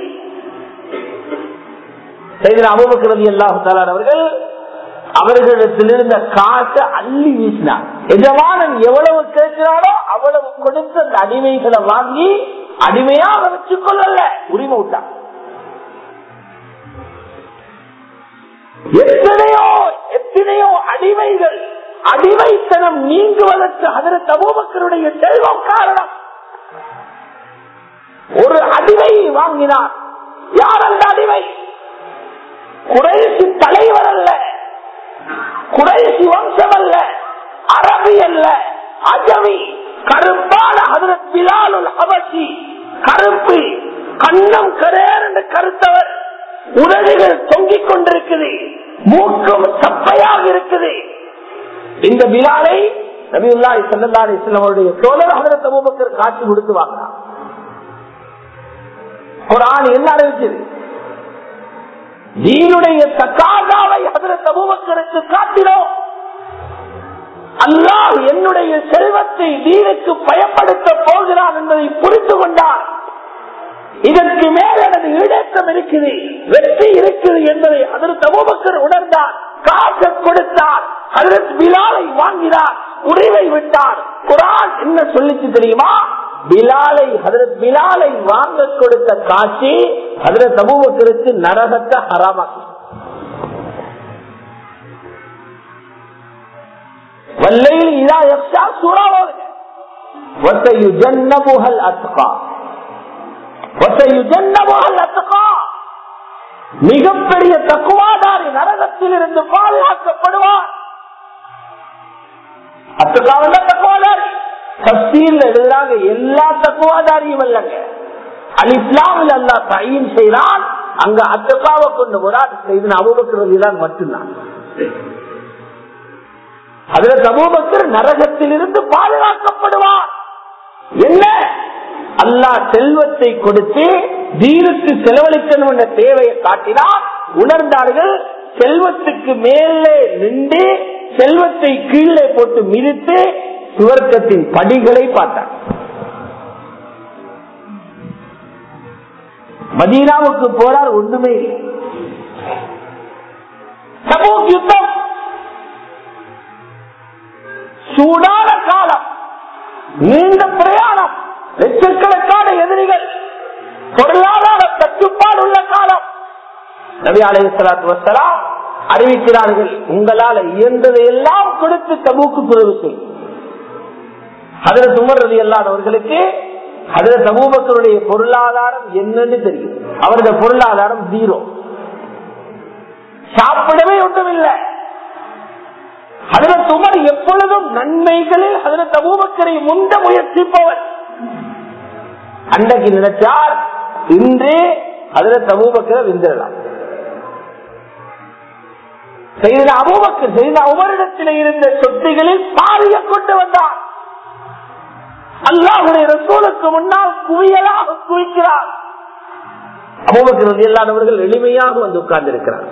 செய்த அபுபக்கிறது அல்லாஹால அவர்கள் அவர்களிடத்தில் இருந்த காசை அள்ளி வீசினார் எஜமானன் எவ்வளவு கேட்கிறாரோ அவ்வளவு கொடுத்து அந்த அடிமைகளை வாங்கி அடிமையாக வச்சுக் கொள்ளல உரிமை விட்டார் எத்தனையோ எத்தனையோ அடிமைகள் அடிமைத்தனம் நீங்குவதற்கு அதற்கு தபோபக்கருடைய செல்வம் காரணம் ஒரு அடிமையை வாங்கினார் யார் அந்த அடிமை குறைசி தலைவர் அல்ல குறைசி வம்சம் அல்ல அரபி அல்ல அஜமி கருப்பான ஹதரத் பிலாலுல் அபசி கருப்பு கண்ணம் கரேர் என்று கருத்தவர் உதடுகள் தொங்கிக் கொண்டிருக்குது மூக்கம் சப்பையாக இருக்குது இந்த பிலாலை நபியுல்லாஹி ஸல்லல்லாஹு அலைஹி வஸல்லம் அவருடைய தோழர் ஹஜரத் அபூபக்கர் காட்சி கொடுத்து வாங்கினார் குர்ஆன் என்ன அறிவிச்சது தீனுடைய தக்காதாவை ஹஜரத் அபூபக்கருக்கு காட்டினோம் அல்லாஹ் என்னுடைய செல்வத்தை தீனுக்கு பயப்படுத்த போகிறான் என்பதை புரிந்து கொண்டார் இதற்கு மேல் எனது ஈடேற்றம் இருக்குது வெற்றி இருக்குது என்பதை அதற்கு அபூபக்கர் உணர்ந்தார் காசு கொடுத்தார் அதற்கு பிலாலை வாங்கினார் உரிமை விட்டார் குரான் என்ன சொல்லிச்சு தெரியுமா பிலாலை ஹதரத் பிலாலை வாங்க கொடுத்த காட்சி ஹதரத் அபூபக்கருக்கு நரகத்தை ஹராமாக்கி வல்லையில் இதா எக்ஸா சூறாவது وسيجنبها الأتقى وسيجنبها الأتقى மிகப்பெரிய தக்குவாதாரி நரகத்தில் இருந்து பாதுகாக்கப்படுவார் அத்துக்காவல்ல தக்குவாதாரி தப்சீர்ல எழுதுறாங்க எல்லா தக்குவாதாரியும் அல்லங்க அல் இஸ்லாமில் அல்லா தையின் செய்யறான் அங்க அத்தக்காவை கொண்டு முராது செய்து அபுபக்கிறது தான் மட்டும்தான் அதுல சமூகத்தில் நரகத்திலிருந்து பாதுகாக்கப்படுவார் என்ன அல்லாஹ் செல்வத்தை கொடுத்து தீனுக்கு செலவழிக்கணும் என்ற தேவையை காட்டினார் உணர்ந்தார்கள் செல்வத்துக்கு மேலே நின்று செல்வத்தை கீழே போட்டு மிதித்து சுவர்க்கத்தின் படிகளை பார்த்தார் மதீனாவுக்கு போறார் ஒன்றுமே இல்லை தபூக் யுத்தம் சூடான காலம் நீண்ட பிரயாணம் லட்சக்கணக்கான எதிரிகள் பொருளாதார தட்டுப்பாடு உள்ள காலம் நபி அலையலாத்து வசலாம் அறிவிக்கிறார்கள் உங்களால் இயன்றதை எல்லாம் கொடுத்து தபூக்கு குறைவு செய்யும் அதில் சுமர்றது இல்லாதவர்களுக்கு அதில் சமூகத்தினுடைய பொருளாதாரம் என்னன்னு தெரியும் அவருடைய பொருளாதாரம் ஜீரோ சாப்பிடவே ஒன்றும் இல்லை அதுல துமர் எப்பொழுதும் நன்மைகளில் அதுல தபூபக்கரை முந்த முயற்சிப்பவர் அன்றைக்கு நினைச்சார் இன்றே அதுல தபூபக்கரை விந்திரலாம் செய்த அபூபக்கர் செய்த உமரிடத்தில் இருந்த சொத்துகளில் பாதிய கொண்டு வந்தார் அல்லாஹுடைய ரசூலுக்கு முன்னால் குவியலாக குவிக்கிறார் அபூபக்கர் இல்லாதவர்கள் எளிமையாக வந்து உட்கார்ந்து இருக்கிறார்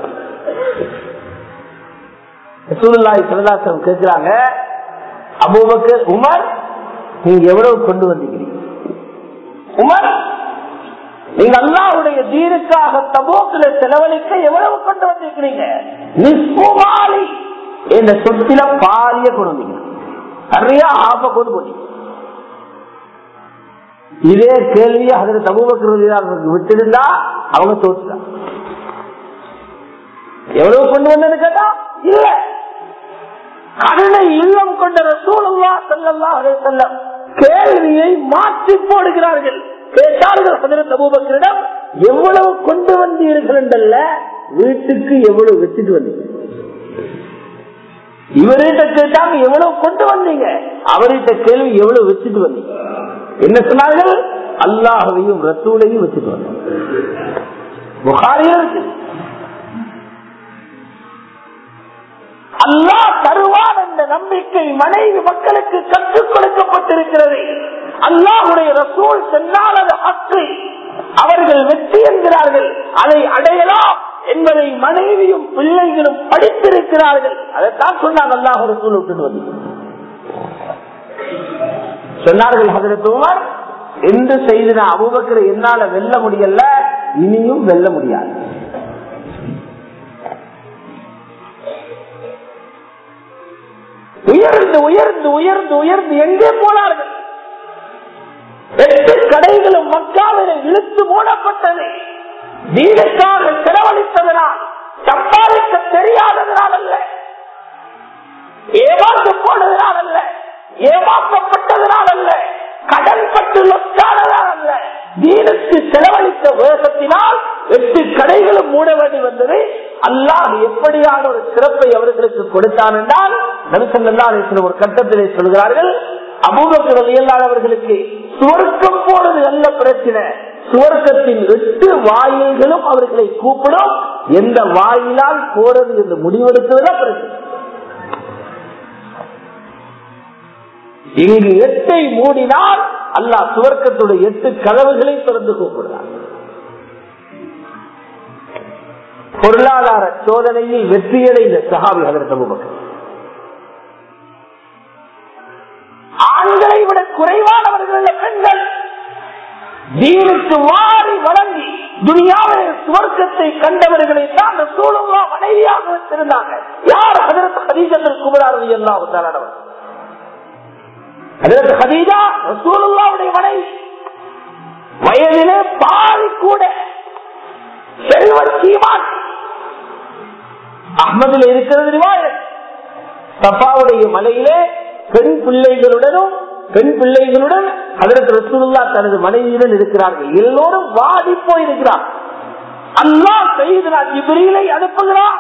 ரசூலுல்லாஹி ஸல்லல்லாஹு கேக்குறாங்க அபூபக்கர் உமர் நீங்க எவ்வளவு கொண்டு வந்தீங்க உமர் நீங்க அல்லாஹ்வுடைய தீனுக்காக தபோக்குல செலவழிக்க எவ்வளவு கொண்டு வந்திருக்கிறீங்க நிஸ்புமாலி என்ற சொத்தில பாரிய கொண்டு வந்தீங்க நிறைய ஆப்ப கொண்டு போனீங்க இதே கேள்வியை அதில் தபூபக்கர் விட்டிருந்தா அவங்க தோற்றுட்டாங்க எவ்வளவு கொண்டு வந்தது கேட்டா இல்ல கருணை இல்லம் கொண்ட ரசூலுல்லா செல்லல்லா செல்லம் கேள்வியை மாற்றி போடுகிறார்கள் கேட்டார்கள் ஹதரத் அபூபக்கரிடம் எவ்வளவு கொண்டு வந்தீர்கள் என்றல்ல வீட்டுக்கு எவ்வளவு வச்சுட்டு வந்தீங்க இவர்கிட்ட கேட்டாங்க எவ்வளவு கொண்டு வந்தீங்க அவர்கிட்ட கேள்வி எவ்வளவு வச்சுட்டு வந்தீங்க என்ன சொன்னார்கள் அல்லாஹையும் ரசூலையும் வச்சுட்டு வந்தோம் புகாரியும் இருக்கு அல்லா தருவான் என்ற நம்பிக்கை மனைவி மக்களுக்கு கற்றுக் கொடுக்கப்பட்டிருக்கிறது அல்லாஹுடைய ரசூல் சென்றால் அது ஹக்கு அவர்கள் வெற்றி என்கிறார்கள் அதை அடையலாம் என்பதை மனைவியும் பிள்ளைகளும் படித்திருக்கிறார்கள் அதைத்தான் சொன்னாங்க அல்லாஹ் ரசூல் விட்டுட்டு வந்து சொன்னார்கள் ஹதரத்துமார் என்று செய்து நான் அபுபக்கரை என்னால வெல்ல முடியல இனியும் வெல்ல முடியாது உயர்ந்து உயர்ந்து உயர்ந்து உயர்ந்து எங்கே போனார்கள் எட்டு கடைகளும் மக்காவிலே இழுத்து மூடப்பட்டது வீடுக்காக செலவழித்ததனால் சம்பாதிக்க தெரியாததனால் அல்ல ஏமாற்று போனதனால் அல்ல ஏமாற்றப்பட்டதனால் அல்ல கடன் பட்டு லொச்சானதால் அல்ல வீடுக்கு செலவழித்த வேகத்தினால் எட்டு கடைகளும் மூட வேண்டி வந்தது அல்லாஹ் எப்படியான ஒரு சிறப்பை அவர்களுக்கு கொடுத்தான் என்றால் நபிசல்லா ஒரு கட்டத்திலே சொல்கிறார்கள் அபூபக்கிறது இல்லாதவர்களுக்கு சுவர்க்கம் போனது நல்ல பிரச்சனை சுவர்க்கத்தின் எட்டு வாயில்களும் அவர்களை கூப்பிடும் எந்த வாயிலால் போறது என்று முடிவெடுத்ததுதான் பிரச்சனை இங்கு எட்டை மூடினால் அல்லாஹ் சுவர்க்கத்துடைய எட்டு கதவுகளை திறந்து கூப்பிடுறார் பொருளாதார சோதனையில் வெற்றியடைந்த சகாவி அதற்கு அபுபக்கர் ஆண்களை விட குறைவானவர்கள் பெண்கள் தீனுக்கு மாறி வழங்கி துனியாவில் சுவர்க்கத்தை கண்டவர்களை தான் சூழலா மனைவியாக வச்சிருந்தாங்க யார் அதற்கு ஹதீஜத்தில் குமராரதி எல்லாம் உத்தாரணவர் அதற்கு ஹதீஜா ரசூலுல்லாவுடைய மனைவி வயதிலே பாதி கூட செல்வ சீமான் அஹ்மதில் இருக்கிறது சஃபாவுடைய மலையிலே பெண் பிள்ளைகளுடனும் பெண் பிள்ளைகளுடன் அதற்கு ரசூலுல்லா தனது மனைவியுடன் இருக்கிறார்கள் எல்லோரும் வாடி போயிருக்கிறார் அல்லா செய்கிறார் இவரிகளை அனுப்புகிறார்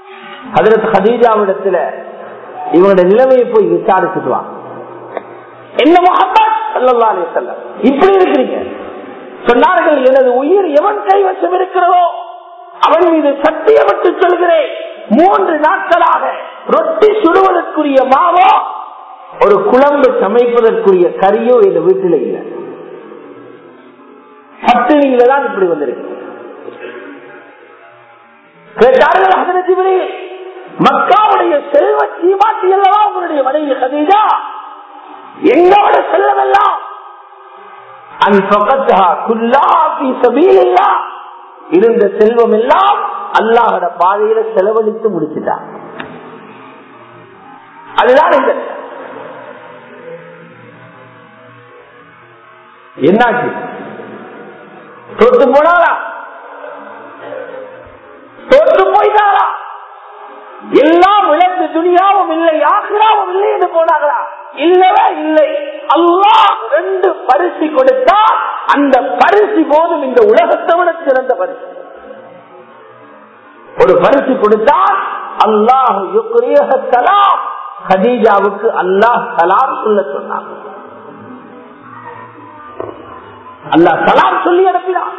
அதற்கு ஹதீஜாவிடத்துல இவங்களுடைய நிலைமையை போய் விசாரிச்சுட்டு வா என்ன முகமது சல்லா அலி செல்லம் இப்படி இருக்கிறீங்க சொன்னார்கள் எனது உயிர் எவன் கைவசம் இருக்கிறதோ அவன் மீது சத்தியப்பட்டு சொல்கிறேன் மூன்று நாட்களாக ரொட்டி சுடுவதற்குரிய மாவோ ஒரு குழம்பு சமைப்பதற்குரிய கறியோ இந்த வீட்டில் இல்லை பட்டினியில தான் இப்படி வந்திருக்கு கேட்டார்கள் ஹசரத் இப்ரீம், மக்காவுடைய செல்வ சீமாட்டி அல்லவா உங்களுடைய மனைவி கதீஜா எங்களோட செல்லமெல்லாம் அன்பகத்தா குல்லா பி சபீலில்லா இருந்த செல்வம் எல்லாம் அல்லாஹோட பாதையில செலவழித்து முடிச்சுட்டான் அதுதான் இந்த என்னாச்சு தோத்து போனாரா தோற்று போயிட்டாரா எல்லாம் இழந்து துணியாவும் இல்லை ஆகிறாவும் இல்லை என்று போனார்களா இல்லவே இல்லை அல்லாஹ் ரெண்டு பரிசு கொடுத்தா அந்த பரிசு போதும் இந்த உலகத்தை விட சிறந்த பரிசு ஒரு பரிசு கொடுத்தா அல்லாஹ் கலாம் ஹதீஜாவுக்கு அல்லாஹ் கலாம் சொல்ல சொன்னான் அல்லாஹ் சலாம் சொல்லி அனுப்பினான்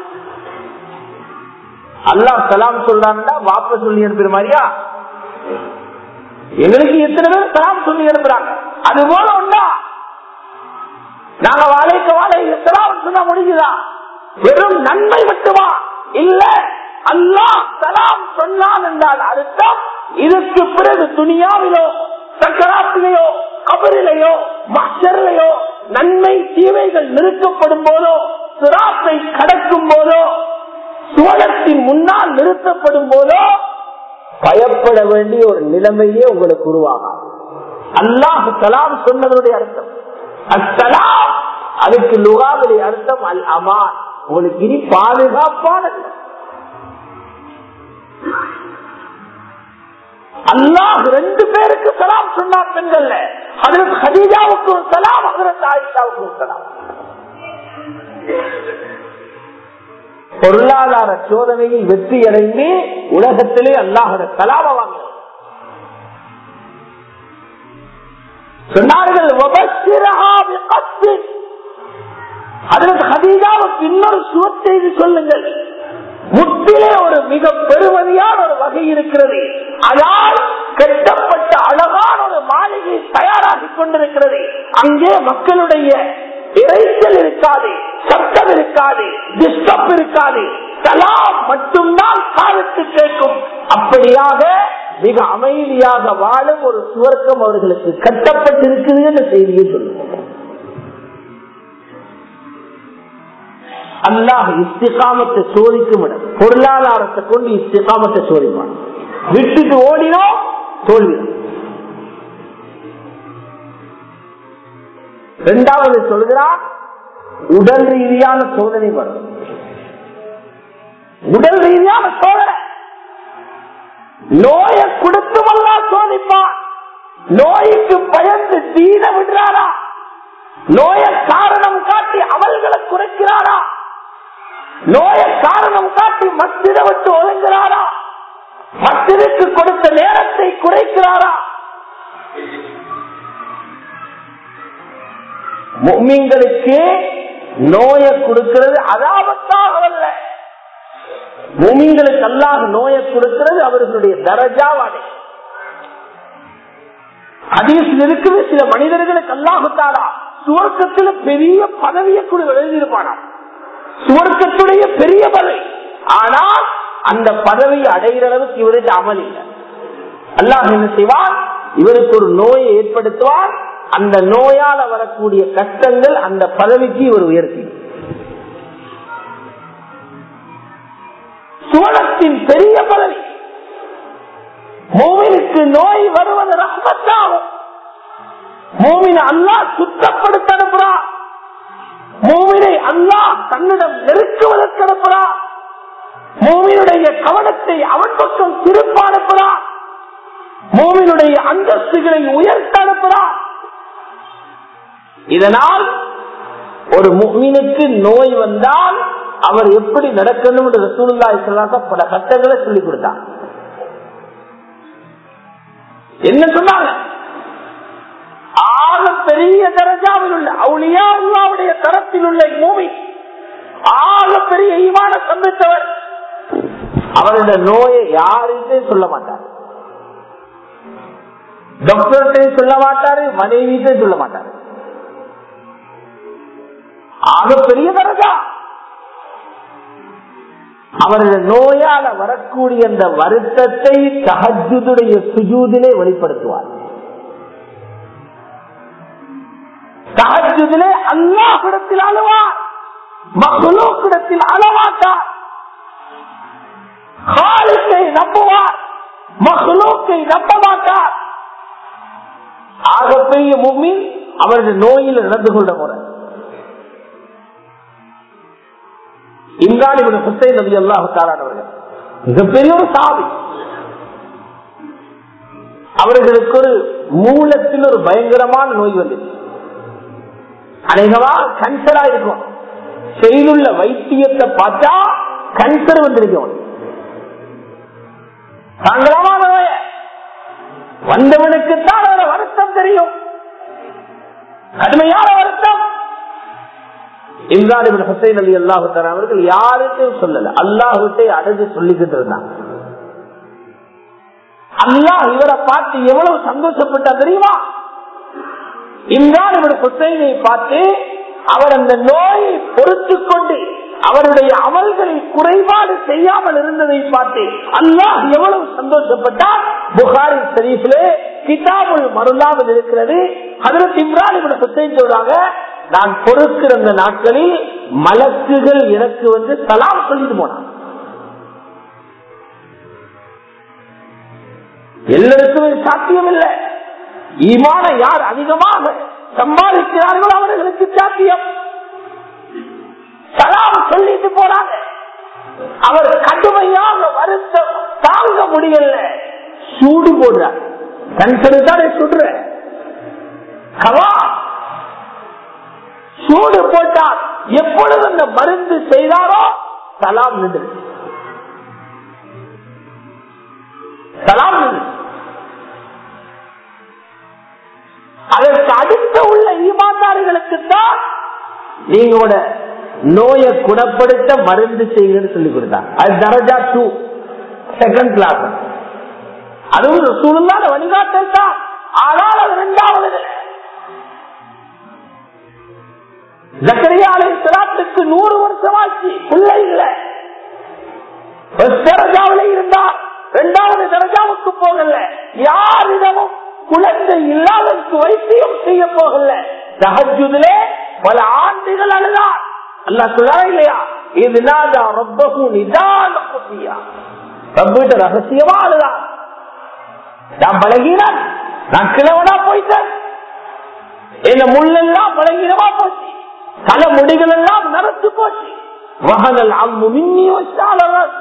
அல்லாஹ் சலாம் சொல்றான்னா வாப்ப சொல்லி அனுப்புற மாதிரியா எங்களுக்கு எத்தனை பேர் சலாம் சொல்லி அனுப்புறாங்க அது போல உண்டா நாங்க வாழைக்கு வாழை சலாம் சொன்னா முடிஞ்சுதா வெறும் நன்மை மட்டுமா இல்ல அல்லாஹ் சலாம் சொன்னான் என்றால் அர்த்தம் இதற்கு பிறகு துணியாவிலோ சக்கராத்திலேயோ கபரிலேயோ மச்சரிலையோ நன்மை தீமைகள் நிறுத்தப்படும் போதோ சிராத்தை கடக்கும் போதோ சுவனத்தின் முன்னால் நிறுத்தப்படும் போதோ பயப்பட வேண்டிய ஒரு நிலைமையே உங்களுக்கு உருவாகும் அல்லாஹ் சலாம் சொன்னதனுடைய அர்த்தம் அஸ்ஸலாம் அதுக்கு லுகாவுடைய அர்த்தம் அல் அமான் உங்களுக்கு இனி பாதுகாப்பானது அல்லாஹ் ரெண்டு பேருக்கு சலாம் சொன்னார் பெண்கள்ல அதற்கு ஹதீஜாவுக்கு ஒரு சலாம் அதற்கு ஆயிஷாவுக்கு ஒரு சலாம் பொருளாதார சோதனையில் வெற்றி அடைந்து உலகத்திலே அல்லாஹோட கலாம வாங்க சொன்னார்கள் அதற்கு ஹதீஜாவுக்கு இன்னொரு சுவத்தெய்து சொல்லுங்கள் முத்திலே ஒரு மிக பெருமதியான ஒரு வகை இருக்கிறது அதால் கட்டப்பட்ட அழகான ஒரு மாளிகை தயாராகி கொண்டிருக்கிறது அங்கே மக்களுடைய இறைச்சல் இருக்காது சத்தம் இருக்காது டிஸ்டர்ப் இருக்காது சலாம் மட்டும்தான் காலத்து கேட்கும் அப்படியாக மிக அமைதியாக வாழும் ஒரு சுவர்க்கம் அவர்களுக்கு கட்டப்பட்டிருக்குது என்ற செய்தியை சொல்லுவோம் அல்லாஹ் இஸ்திகாமத்தை சோதிக்கும் இடம் பொருளாதாரத்தை கொண்டு இஸ்திகாமத்தை சோதிப்பான் விட்டுட்டு ஓடினோம் தோல்வி இரண்டாவது சொல்கிறார் உடல் ரீதியான சோதனை வரும் உடல் ரீதியான சோதனை நோயை கொடுத்துமல்லா சோதிப்பான் நோய்க்கு பயந்து தீன விடுறாரா நோய காரணம் காட்டி அமல்களை குறைக்கிறாரா நோய காரணம் காட்டி மத்திர விட்டு ஒழுங்குறாரா மத்திற்கு கொடுத்த நேரத்தை குறைக்கிறாரா மும்மிங்களுக்கு நோயை கொடுக்கிறது அதாபத்தாக அல்ல முமிங்களுக்கு அல்லாஹ் நோயை கொடுக்கிறது அவர்களுடைய தரஜாவானே அதீசில் இருக்குது சில மனிதர்களுக்கு அல்லாஹுத்தாரா சுவர்க்கத்துல பெரிய பதவியை கூட எழுதியிருப்பானா சுவர்க்கத்துடைய பெரிய பதவி ஆனால் அந்த பதவியை அடைகிற அளவுக்கு இவருக்கு அமல் இல்லை அல்லாஹ் என்ன செய்வான் இவருக்கு ஒரு நோயை ஏற்படுத்துவான் அந்த நோயால வரக்கூடிய கஷ்டங்கள் அந்த பதவிக்கு இவர் உயர்த்தி சுவனத்தின் பெரிய பதவி மூவினுக்கு நோய் வருவது ரஹ்மத்தாகும் மூவின அல்லாஹ் சுத்தப்படுத்த அனுப்புறான் மூவினை அல்லாஹ் தன்னிடம் நெருக்குவதற்கு அனுப்புறான் மூவினுடைய கவனத்தை அவன் பக்கம் திருப்ப அனுப்புறான் மூவினுடைய அந்தஸ்துகளை உயர்த்த அனுப்புறான் இதனால் ஒரு முகீனுக்கு நோய் வந்தால் அவர் எப்படி நடக்கணும் என்று ரசூலுல்லா இஸ்லாத்த பல கட்டங்களை சொல்லிக் கொடுத்தார் என்ன சொன்னாங்க ஆக பெரிய தரஜாவில் உள்ள அவுளியா அல்லாவுடைய தரத்தில் உள்ள மூவி ஆக பெரிய ஈமான சந்தித்தவர் அவருடைய நோயை யாருக்கும் சொல்ல மாட்டார் டாக்டர்கிட்டையும் சொல்ல மாட்டாரு மனைவிட்டையும் சொல்ல மாட்டாரு ஆக பெரிய தரஜா அவருடைய நோயால வரக்கூடிய அந்த வருத்தத்தை தஹஜுடைய சுஜூதிலே வெளிப்படுத்துவார் தஹஜுதிலே அல்லாஹிடத்தில் அழுவார் மகளோக்கிடத்தில் அழமாட்டார் காலுக்கை நம்புவார் மகளோக்கை நம்ப மாட்டார் ஆக பெரிய மும்மின் அவரது நோயில் நடந்து கொண்ட முறை இம்ரான் ஹுசைன் நபி அல்லாஹு தாலானவர்கள் மிகப்பெரிய ஒரு சாவி அவர்களுக்கு ஒரு மூலத்தில் ஒரு பயங்கரமான நோய் வந்துச்சு அநேகமா கன்சரா இருக்கும் செய்துள்ள வைத்தியத்தை பார்த்தா கன்சர் வந்திருக்கும் சங்கரமான நோய வந்தவனுக்குத்தான் அதோட வருத்தம் தெரியும் கடுமையான வருத்தம் இம்ரான் ஹுசைன் அலி அல்லாஹு அவர்கள் யாருக்கும் சொல்லல அல்லாஹுட்டை அடைஞ்சு சொல்லிக்கிட்டு இருந்தாங்க அல்லாஹ் இவரை பார்த்து எவ்வளவு சந்தோஷப்பட்டா தெரியுமா இம்ரான் இவர் ஹுசைனை பார்த்து அவர் அந்த நோயை பொறுத்து கொண்டு அவருடைய அமல்களை குறைபாடு செய்யாமல் இருந்ததை பார்த்து அல்லாஹ் எவ்வளவு சந்தோஷப்பட்டார் புகாரி ஷரீஃபிலே கிதாபுல் மருளாவில் இருக்கிறது அதற்கு இம்ரான் இவர் ஹுசைன் சொல்றாங்க நான் பொறுக்கிற அந்த நாட்களில் மலக்குகள் எனக்கு வந்து சலாம் சொல்லிட்டு போனான் எல்லாருக்குமே சாத்தியம் இல்லை ஈமான யார் அதிகமாக சம்பாதிக்கிறார்களோ அவர்களுக்கு சாத்தியம் சலாம் சொல்லிட்டு போறாங்க அவர் கடுமையாக வருத்தம் தாங்க முடியல சூடு போடுறார் கண்சரு தானே சுடுற கவா சூடு போட்டால் எப்பொழுது அந்த மருந்து செய்தாரோ சலாம் நின்று சலாம் நின்று அதற்கு அடுத்த உள்ள ஈமான்தாரிகளுக்கு தான் நீங்களோட நோயை குணப்படுத்த மருந்து செய்யுங்கன்னு சொல்லி கொடுத்தாங்க அது தரஜா டூ செகண்ட் கிளாஸ் அதுவும் சூழ்நிலை வழிகாட்டல் தான் ஆனால் அது இரண்டாவது ஜக்கரியாலை சிராத்துக்கு நூறு வருஷம் ஆச்சு பிள்ளை இல்லை தரஜாவில இருந்தா இரண்டாவது தரஜாவுக்கு போகல யாரிடமும் குழந்தை இல்லாதற்கு வைத்தியம் செய்ய போகல தகஜுதிலே பல ஆண்டுகள் அழுதார் அல்லா சொல்றாரா இல்லையா இது ரொம்பவும் நிதான குட்டியா ரப்பிட்ட ரகசியமா அழுதான் நான் பழகினான் நான் கிழவனா போயிட்டேன் என்ன முள்ளெல்லாம் பழகினமா போச்சு தலை முடிகள் எல்லாம் நரத்து போச்சு வகனல் அம்மு மின்னி வச்சாளர்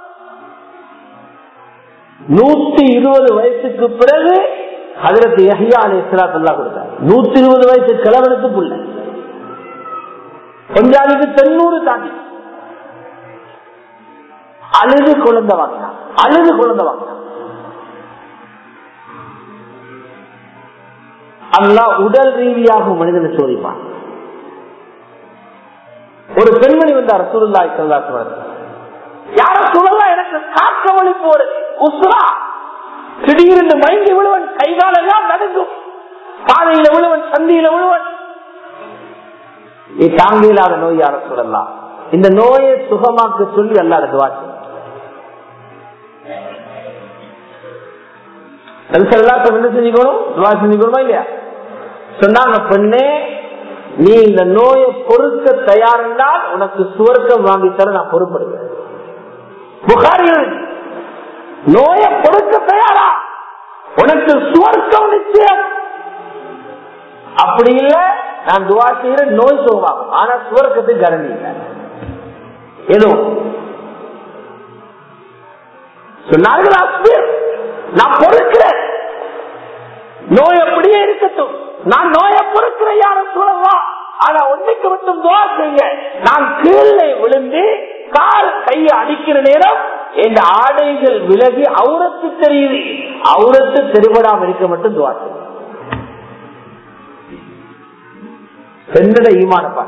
நூத்தி இருபது வயசுக்கு பிறகு அதற்கு யஹியா அலி இஸ்லாத்தல்லா கொடுத்தார் நூத்தி இருபது வயசு கிழவனுக்கு புள்ள கொஞ்சாதிக்கு தொண்ணூறு தாண்டி அழுது குழந்தை வாங்கினான் அழுது குழந்தை வாங்கினான் அல்லா உடல் ரீதியாக மனிதனை சோதிப்பான் ஒரு பெண்மணி வந்தார் சூழலாய் சொல்லா யார சூழலா எனக்கு காக்க வழி போறது உசுரா திடீரென்று மயங்கி விழுவன் கைகால் எல்லாம் நடுங்கும் பாதையில விழுவன் சந்தியில விழுவன் நீ தாங்க இல்லாத நோய் யார சொல்லலாம் இந்த நோயை சுகமாக்க சொல்லி அல்லாத துவாச்சு என்ன செஞ்சுக்கணும் துவா செஞ்சுக்கணுமா இல்லையா சொன்னாங்க பெண்ணே நீ இந்த நோயை பொறுக்க தயார் என்றால் உனக்கு சுவர்க்கம் வாங்கித்தர நான் பொறுப்படுவேன் புகாரிகள் நோயை பொறுக்க தயாரா உனக்கு சுவர்க்கம் நிச்சயம் அப்படி இல்ல நான் துவா செய்யற நோய் சுகமாகும் ஆனா சுவர்க்கத்துக்கு கரண்டி இல்லை ஏதோ சொன்னார்கள் அஸ்பீர் நான் பொறுக்கிறேன் நோய் அப்படியே இருக்கட்டும் நான் நோயை பொறுக்கிறேன் யாரும் சொல்லலாம் ஆனா ஒன்றைக்கு மட்டும் துவா செய்ய நான் கீழே விழுந்து கால் கையை அடிக்கிற நேரம் இந்த ஆடைகள் விலகி அவுரத்து தெரியுது அவுரத்து தெரிபடாம இருக்க மட்டும் துவா செய்ய பெண்ணட ஈமான பாரு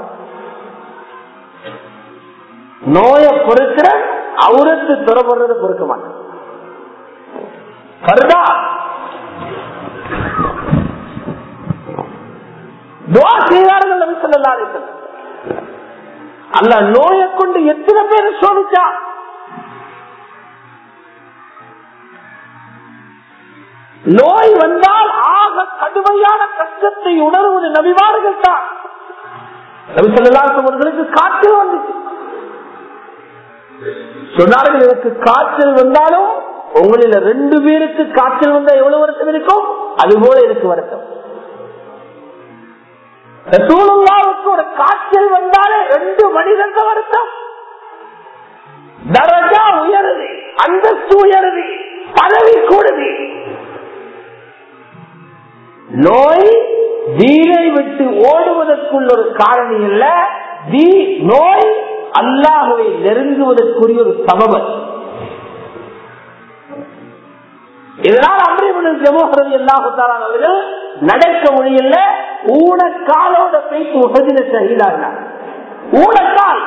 நோயை பொறுக்கிற அவரத்து துறப்படுறத பொறுக்க மாட்டேன் வருதா துவா செய்தார்கள் நபி ஸல்லல்லாஹு அலைஹி வஸல்லம் அல்ல நோயை கொண்டு எத்தனை பேர் சோதிச்சா நோய் வந்தால் ஆக கடுமையான கஷ்டத்தை உணர்வது நபிமார்கள் தான் நபி ஸல்லல்லாஹு அலைஹி அவர்களுக்கு காய்ச்சல் வந்துச்சு சொன்னார்கள் எனக்கு காய்ச்சல் வந்தாலும் உங்களில ரெண்டு பேருக்கு காய்ச்சல் வந்தா எவ்வளவு வருத்தம் இருக்கும் அது போல எனக்கு வருத்தம் ரசூலுல்லாவுக்கு ஒரு காய்ச்சல் வந்தாலே ரெண்டு மனிதர்கள் வருத்தம் தரஜா உயருது அந்தஸ்து உயருது பதவி கூடுது நோய் வீரை விட்டு ஓடுவதற்குள்ள ஒரு காரணி அல்ல வீ நோய் அல்லாஹுவை நெருங்குவதற்குரிய ஒரு சபபம் இதனால் அம்ரிபுடன் ஜமோகரவி அல்லாஹுத்தாரான் அவர்கள் நடக்க முடியல ஊனக்காலோட பேசி உபதின சகிதார்கள் ஊனக்கால்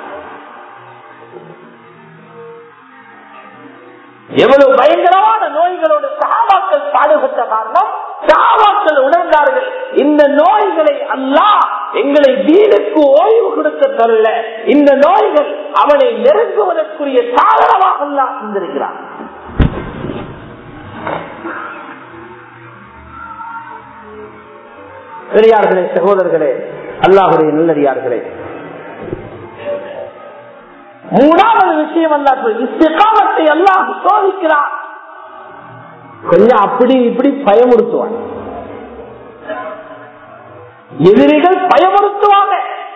எவ்வளவு பயங்கரமான நோய்களோடு சகாபாக்கள் பாடுபட்ட காரணம் சகாபாக்கள் உணர்ந்தார்கள் இந்த நோய்களை அல்லாஹ் எங்களை வீடுக்கு ஓய்வு கொடுக்க தரல இந்த நோய்கள் அவனை நெருங்குவதற்குரிய சாதனமாக அல்லாஹ் தந்திருக்கிறான் பெரியார்களே சகோதரர்களே அல்லாஹுடைய நல்லடியார்களே மூணாவது விஷயம் அல்லா இஸ்திகாமத்தை அல்லாஹ் சோதிக்கிறான் கொஞ்சம் அப்படி இப்படி பயமுறுத்துவான் எதிரிகள் பயமுறுத்துவாங்க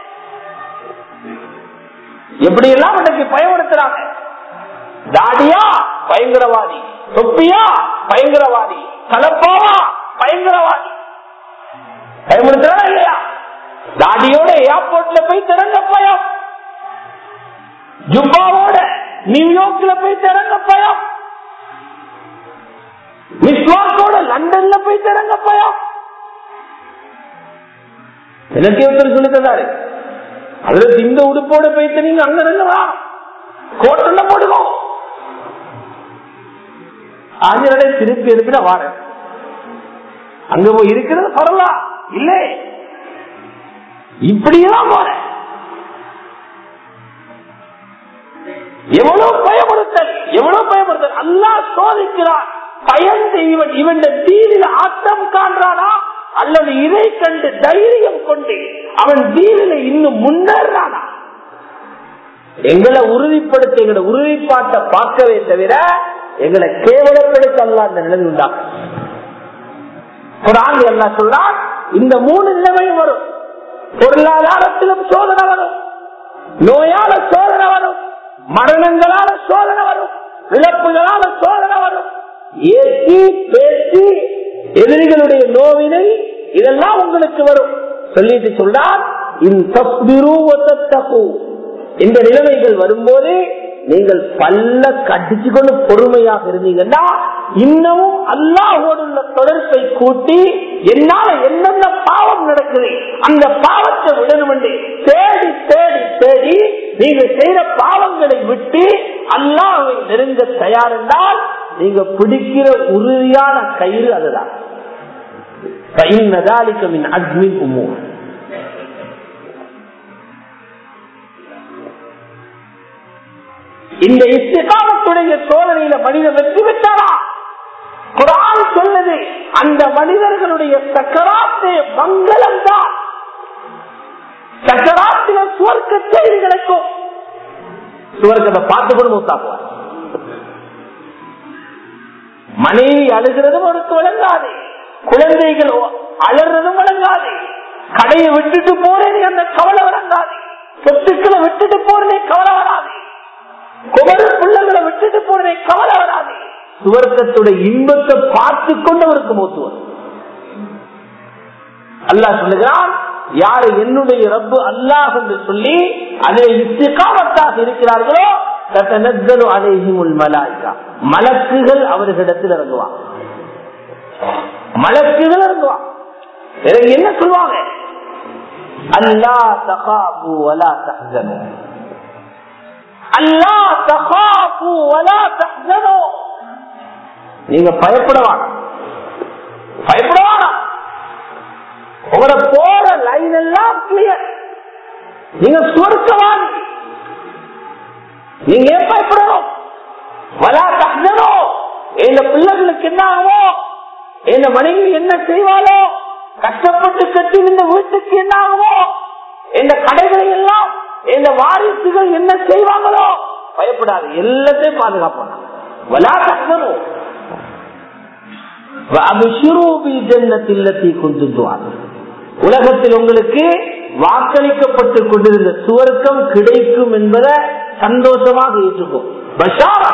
எப்படி எல்லாம் இன்னைக்கு பயமுறுத்துறாங்க தாடியா பயங்கரவாதி தொப்பியா பயங்கரவாதி கலப்பாவா பயங்கரவாதி பயமுறுத்துறா இல்லையா தாடியோட ஏர்போர்ட்ல போய் திறந்த பயம் ஜுப்பாவோட நியூயார்க்ல போய் திறந்த பயம் மிஸ்வாக்கோட லண்டன்ல போய் திறந்த பயம் எனக்கு ஒருத்தர் சொல்லி தந்தாரு அதுல இந்த உடுப்போட போயிட்டு நீங்க அங்க இருந்தவா கோட்டல்ல போடுங்க ஆஜரடை திருப்பி எடுத்துட வாரேன் அங்க போய் இருக்கிறது பரவலாம் இல்லை இப்படியெல்லாம் போறேன் எவ்வளவு பயமுறுத்தல் எவ்வளவு பயமுறுத்தல் அல்லா சோதிக்கிறான் பயந்து இவன் இவன் தீனில ஆட்டம் காண்றானா அல்லது இதை கண்டு தைரியம் கொண்டு அவன் தீனில இன்னும் முன்னேறானா எங்களை உறுதிப்படுத்த எங்களை உறுதிப்பாட்டை பார்க்கவே தவிர எங்களை கேவலப்படுத்த அல்ல அந்த நிலைமை உண்டாகும் ஒரு ஆண்டு என்ன சொல்றான் இந்த மூணு நிலைமையும் வரும் பொருளாதாரத்திலும் சோதனை வரும் நோயால சோதனை வரும் மரணங்களால சோதனை வரும் இழப்புகளால சோதனை வரும் ஏற்றி பேசி எதிரிகளுடைய நோவினை இதெல்லாம் உங்களுக்கு வரும் சொல்லிட்டு சொல்றார் இந்த நிலைமைகள் வரும்போது நீங்கள் பல்ல கடிச்சு கொண்டு பொறுமையாக இருந்தீங்கன்னா இன்னமும் அல்லாஹோடு உள்ள தொடர்பை கூட்டி என்னால என்னென்ன பாவம் நடக்குது அந்த பாவத்தை விடணும் என்று தேடி தேடி தேடி நீங்க செய்யற பாவங்களை விட்டு அல்லாஹை நெருங்க தயார் என்றால் நீங்க பிடிக்கிற உறுதியான கயிறு அதுதான் அக்மின் உமோ இந்த இஸ்திகாமத்துடைய சோதனையில மனிதன் வெற்றி பெற்றாரா குரான் சொல்லுது அந்த மனிதர்களுடைய சக்கராத்தே மங்களம் தான் சக்கராத்தில சுவர்க்க செய்தி கிடைக்கும் சுவர்க்கத்தை பார்த்து கொண்டு மூத்தாக்குவார் மனைவி அழுகிறதும் அவருக்கு விளங்காது குழந்தைகள் அலறதும் விளங்காது கடையை விட்டுட்டு போறேனே அந்த கவலை விளங்காது சொத்துக்களை விட்டுட்டு போறேனே கவலை வராது குமர பிள்ளைகளை விட்டுட்டு போறதே கவலை வராது சுவர்க்கத்துடைய இன்பத்தை பார்த்து கொண்டு அவருக்கு மூத்துவர் அல்லாஹ் சொல்லுகிறான் யாரு என்னுடைய ரப்பு அல்லாஹ் என்று சொல்லி அதை இஸ்திகாமத்தாக இருக்கிறார்களோ மலக்குகள் அவர்களிடத்தில் இறங்குவான் மலக்குகள் இறங்குவான் என்ன சொல்லுவாங்க அல்லா தகாபு வலா தஹ்சனு அல்லா தகாபு வலா தஹ்சனு நீங்க பயப்படவானா பயப்படவானா உங்களோட போற லைன் எல்லாம் கிளியர் நீங்க சுவர்க்கவான் நீங்க ஏன் பயப்படணும் வலா தஹ்சனு இந்த பிள்ளைகளுக்கு என்ன ஆகுமோ இந்த மனைவி என்ன செய்வாளோ கஷ்டப்பட்டு கட்டி இந்த வீட்டுக்கு என்ன ஆகுமோ இந்த கடைகளை எல்லாம் இந்த வாரிசுகள் என்ன செய்வாங்களோ பயப்படாது எல்லாத்தையும் பாதுகாப்பாங்க வலா தஹ்சனு உலகத்தில் உங்களுக்கு வாக்களிக்கப்பட்டு கொண்டிருந்த சுவர்க்கம் கிடைக்கும் என்பதை சந்தோஷமாக ஏற்றுக்கும் பஷாரா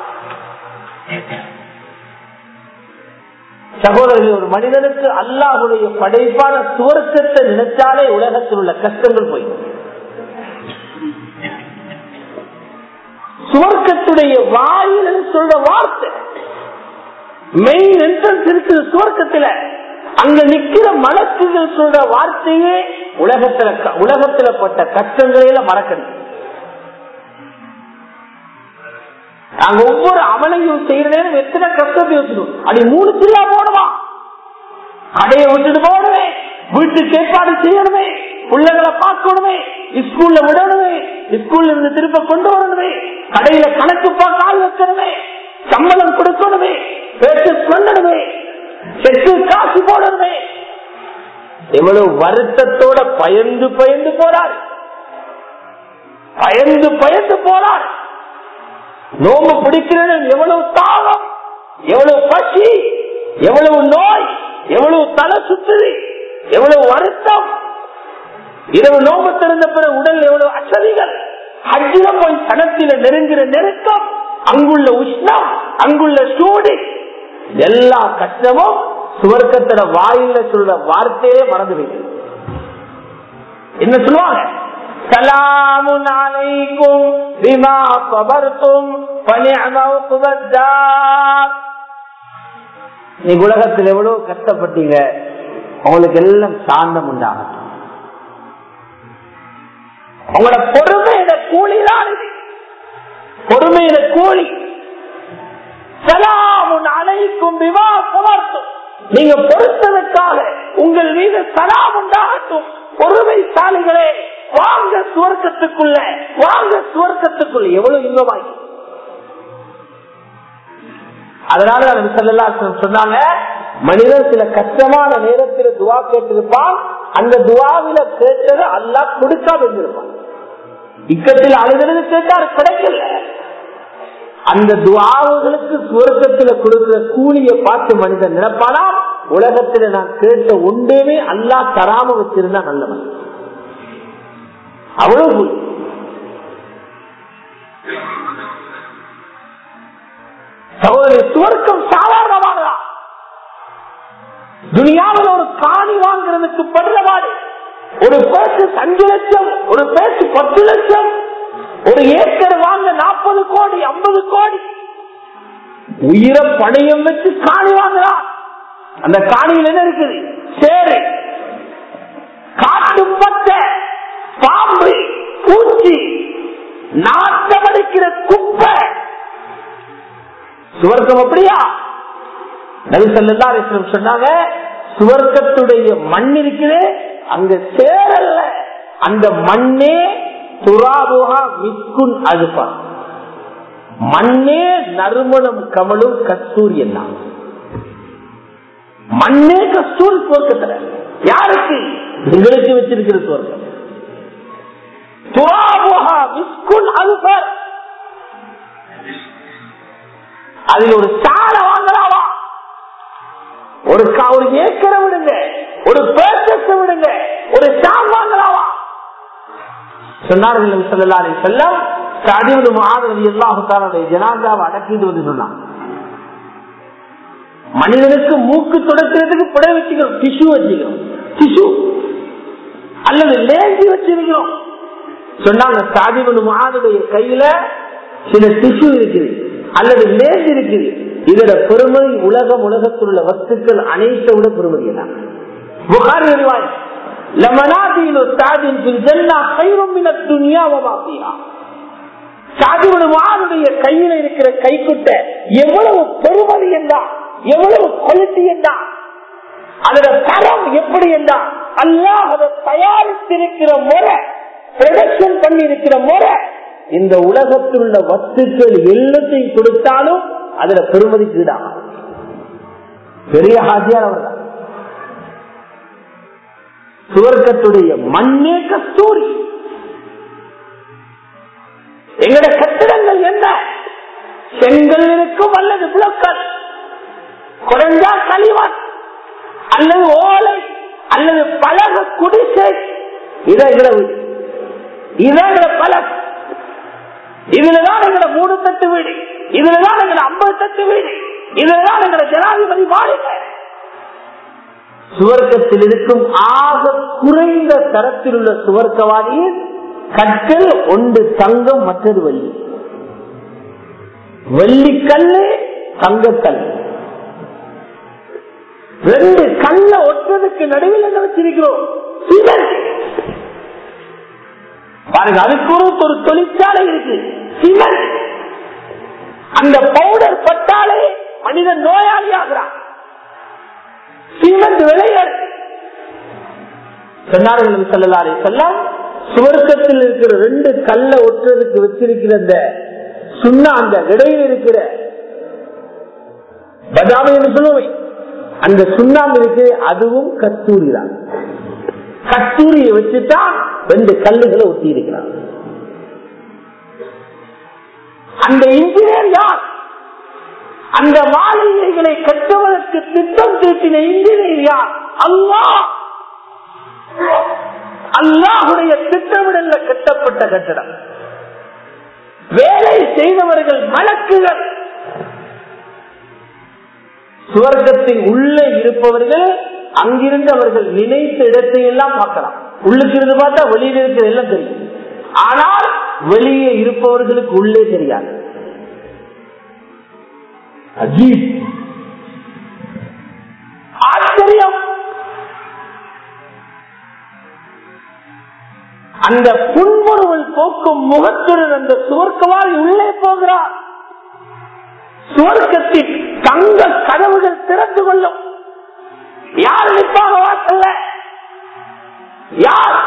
சகோதரர்கள் ஒரு மனிதனுக்கு அல்லாஹுடைய படைப்பான சுவர்க்கத்தை நினைச்சாலே உலகத்தில் உள்ள கஷ்டங்கள் போயிடும் சுவர்க்கத்துடைய வாயில் சொல்ற வார்த்தை மெயின் என்ட்ரன்ஸ் இருக்குது சுவர்க்கத்துல அங்க நிக்கிற மலக்குகள் சொல்ற வார்த்தையே உலகத்துல உலகத்துல பட்ட கஷ்டங்களையில மறக்கணும் நாங்க ஒவ்வொரு அமலையும் செய்யறதே எத்தனை கஷ்டத்தை வச்சுக்கணும் அப்படி மூணு சில்லா போடுமா கடையை விட்டுட்டு போடணுமே வீட்டுக்கு ஏற்பாடு செய்யணுமே பிள்ளைகளை பார்க்கணுமே ஸ்கூல்ல விடணுமே ஸ்கூல்ல இருந்து திருப்ப கொண்டு வரணுமே கடையில கணக்கு பார்க்க ஆள் வைக்கணுமே சம்பளம் கொடுக்கணுமே பேச்சு சொல்லணுமே செக்கு காசு போடணுமே எவ்வளவு வருத்தத்தோட பயந்து பயந்து போறார் பயந்து பயந்து போறார் நோம்பு பிடிக்கிறது எவ்வளவு தாகம் எவ்வளவு பசி எவ்வளவு நோய் எவ்வளவு தலை சுத்துது எவ்வளவு வருத்தம் இரவு நோம்பு திறந்த பிறகு உடல் எவ்வளவு அசதிகள் அஜில போய் தனத்தில நெருங்குற நெருக்கம் அங்குள்ள உஷ்ணம் அங்குள்ள சூடு எல்லா கஷ்டமும் சுவர்க்கத்தோட வாயில சொல்ற வார்த்தையே மறந்து வைக்கும் என்ன சொல்லுவாங்க சலாமுன் அலைக்கும் பிமா சபர்த்தும் பனிஅம உக்பத்தார் நீ உலகத்தில் எவ்வளவு கஷ்டப்பட்டீங்க உங்களுக்கு எல்லாம் சாந்தம் உண்டாகட்டும் உங்களோட பொறுமையிட கூலிதான் இது பொறுமையிட கூலி சலாமுன் அலைக்கும் பிமா சபர்த்தும் நீங்க பொறுத்ததற்காக உங்கள் மீது சலாம் உண்டாகட்டும் பொறுமைசாலிகளே வாங்க சுவர்க்கத்துக்குள்ள வாங்க சுவர்க்கத்துக்குள்ள எவ்வளவு இன்பமாய் அதனால நபி ஸல்லல்லாஹு அலைஹி வஸல்லம் சொன்னாங்க மனிதன் சில கஷ்டமான நேரத்தில் துவா கேட்டிருப்பான் அந்த துவாவில கேட்டது அல்லாஹ் கொடுக்காம இருந்திருப்பான் இக்கத்தில் அழுகிறது கேட்டாரு கிடைக்கல அந்த துவாவுகளுக்கு சுவர்க்கத்துல கொடுக்கிற கூலியை பார்த்து மனிதன் நினைப்பானா உலகத்துல நான் கேட்ட ஒன்றுமே அல்லாஹ் தராம வச்சிருந்தா நல்லவன் அவ்வளவு கூலி சகோதரி சுவர்க்கம் சாதாரணமானதா துனியாவில் ஒரு காணி வாங்குறதுக்கு படுறவாடு ஒரு பேச்சு அஞ்சு லட்சம் ஒரு பேச்சு பத்து லட்சம் ஒரு ஏக்கர் வாங்க நாற்பது கோடி ஐம்பது கோடி உயிரை பணையம் வச்சு காணி வாங்குறான் அந்த காணியில் என்ன இருக்குது சேரு காட்டு பத்த பாம்பு பூச்சி நாட்டமடிக்கிற குப்பை சுவர்க்கம் அப்படியா நபிசல்லா சொன்னாங்க சுவர்க்கத்துடைய மண் இருக்குது அங்க சேரல்ல அந்த மண்ணே துராபுகா மிக்குன் அழுப்பா மண்ணே நறுமணம் கமலும் கஸ்தூரி எல்லாம் மண்ணே கஸ்தூரி சுவர்க்கத்துல யாருக்கு எங்களுக்கு வச்சிருக்கிற சுவர்க்கம் துராபுகா மிக்குன் அழுப்பர் அதில் ஒரு சாலை வாங்கலாமா ஒரு ஒரு ஏக்கரை விடுங்க ஒரு பேச்சத்தை விடுங்க ஒரு ஷாம் வாங்கலாமா சொன்னார்கள் செல்லலாரை செல்லம் சாதிவது மாதிரி எல்லாத்தாருடைய ஜனாதாவை அடக்கிட்டு வந்து சொன்னான் மனிதனுக்கு மூக்கு தொடக்கிறதுக்கு புடை வச்சுக்கிறோம் டிஷ்யூ வச்சுக்கிறோம் டிஷ்யூ அல்லது லேஞ்சி வச்சிருக்கிறோம் சொன்னாங்க சாதிவனு மாதுடைய கையில சில டிஷ்யூ இருக்குது அல்லது லேஸ் இருக்குது இதோட பெருமை உலகம் உலகத்தில் உள்ள வஸ்துக்கள் அனைத்தை விட பெருமதி புகாரி அறிவாய் லமனாதீனு தாதின் பில் ஜன்னா கைரும் மின துன்யா வமா ஃபீஹா சாதிவனுடைய கையில இருக்கிற கைக்குட்ட எவ்வளவு பெருமதி என்றா எவ்வளவு குவாலிட்டி என்றா அதோட தரம் எப்படி என்றா அல்லாஹ் அதை தயாரித்திருக்கிற முறை ப்ரொடக்ஷன் பண்ணி இருக்கிற முறை இந்த உலகத்தில் உள்ள வஸ்துக்கள் எல்லாத்தையும் கொடுத்தாலும் அதுல பெருமதி கீடா பெரிய ஹாஜியார் அவர்தான் சுவர்க்கத்துடைய மண்ணே கஸ்தூரி எங்கட கட்டிடங்கள் என்ன செங்கல் இருக்கும் அல்லது புலக்கல் குறைஞ்சா களிமண் அல்லது ஓலை அல்லது பலக குடிசை இதை எங்கட வீடு இதை எங்கட பலக இதுலதான் எங்கட மூணு தட்டு வீடு இதுலதான் எங்கட ஐம்பது தட்டு வீடு இதுலதான் எங்கட ஜனாதிபதி மாளிகை சுவர்க்கத்தில் இருக்கும் ஆக குறைந்த தரத்தில் உள்ள சுவர்க்கவாதியில் கற்கள் ஒன்று தங்கம் மற்றது வெள்ளி வெள்ளிக்கல்லு தங்கக்கல் ரெண்டு கல்ல ஒட்டுறதுக்கு நடுவில் என்ன வச்சிருக்கிறோம் சிமெண்ட் பாருங்க அதுக்கு ஒரு ஒரு தொழிற்சாலை இருக்கு சிமெண்ட் அந்த பவுடர் பட்டாலே மனிதன் நோயாளி ஆகிறான் சிமெண்ட் விளையாடு சொன்னார்கள் செல்லலாரே செல்லாம் சுவர்க்கத்தில் இருக்கிற ரெண்டு கல்ல ஒட்டுறதுக்கு வச்சிருக்கிற அந்த சுண்ணா அந்த இடையில் இருக்கிற பதாமை என்று சொல்லுவேன் அந்த சுண்ணாம்பு இருக்கு அதுவும் கத்தூரி தான் கத்தூரியை வச்சுதான் ரெண்டு கல்லுகளை ஒட்டி இருக்கிறான் அந்த இன்ஜினியர் யார் அந்த மாளிகைகளை கட்டுவதற்கு திட்டம் தீட்டின இன்ஜினியர் யார் அல்லா அல்லாஹுடைய திட்டமிடல கட்டப்பட்ட கட்டடம் வேலை செய்தவர்கள் மலக்குகள் சுவர்க்கத்தின் உள்ளே இருப்பவர்கள் அங்கிருந்து அவர்கள் நினைத்த இடத்தை எல்லாம் பார்க்கலாம் உள்ளுக்கு இருந்து பார்த்தா வெளியில இருக்கிற எல்லாம் தெரியும் ஆனால் வெளியே இருப்பவர்களுக்கு உள்ளே தெரியாது அஜீப் ஆச்சரியம் அந்த புன்முறுவல் போக்கும் முகத்துடன் அந்த சுவர்க்கவால் உள்ளே போகிறார் சுவர்க்கத்தின் தங்க கதவுகள் திறந்து கொள்ளும் யார் நிற்பாக வாசல்ல யார்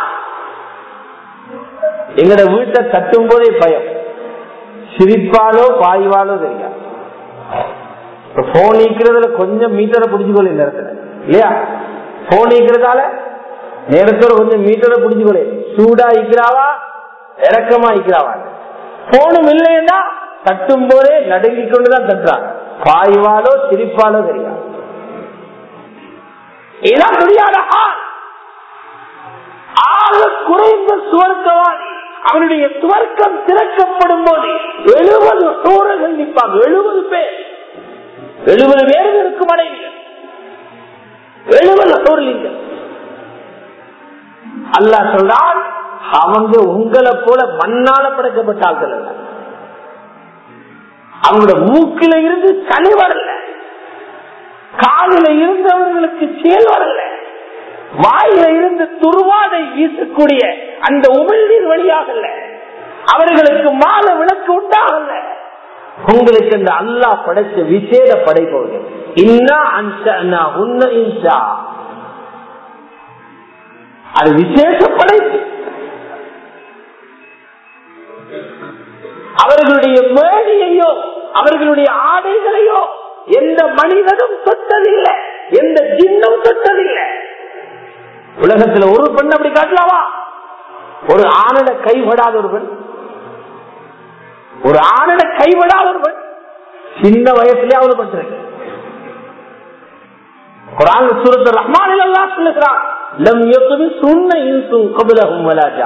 எங்கட வீட்டை தட்டும் போதே பயம் சிரிப்பாலோ பாய்வாலோ தெரியாது போன் நீக்கிறதுல கொஞ்சம் மீட்டரை பிடிச்சுக்கொள்ள இந்த இடத்துல இல்லையா போன் நீக்கிறதால நேரத்தோட கொஞ்சம் மீட்டரை பிடிச்சுக்கொள்ள சூடா இருக்கிறாவா இறக்கமா இருக்கிறாவா போனும் இல்லைன்னா தட்டும் போதே நடுங்கிக் கொண்டுதான் தட்டுறாங்க பாய்வாலோ சிரிப்பாலோ தெரியாது இதான் முடியாத ஆக குறைந்த சுவர்க்கவாதி அவனுடைய சுவர்க்கம் திறக்கப்படும் போது எழுபது சோழர்கள் நிற்பாங்க எழுபது பேர் எழுபது பேர்கள் இருக்கும் மனைவிகள் எழுபது சோர்லிங்கள் அல்லா சொல்றால் அவங்க உங்களை போல மண்ணால படைக்கப்பட்ட ஆட்கள் அல்ல அவங்களோட மூக்கில இருந்து சளி வரல காலில இருந்தவர்களுக்கு செயல் வரல வாயில இருந்து துருவாடை வீசக்கூடிய அந்த உமிழ்நீர் வழியாகல அவர்களுக்கு மால விளக்கு உண்டாகல உங்களுக்கு இந்த அல்லா படைச்ச விசேட படைப்பவர்கள் இன்னா அன்சா உன்ன இன்சா அது விசேஷ படைப்பு அவர்களுடைய மேடியையோ அவர்களுடைய ஆடைகளையோ எந்த மனிதனும் தொட்டதில்லை எந்த சின்னம் தொட்டதில்லை உலகத்துல ஒரு பெண் அப்படி காட்டலாமா ஒரு ஆணட கைவிடாத ஒரு பெண் ஒரு ஆணட கைவிடாத ஒரு பெண் சின்ன வயசுலயே அவளு பட்டிருக்கு குரான் சூரத்து ரஹ்மானில் அல்லாஹ் சொல்லுகிறான் லம் யக்து சுன்ன இன்சும் கபிலஹும் வலாஜா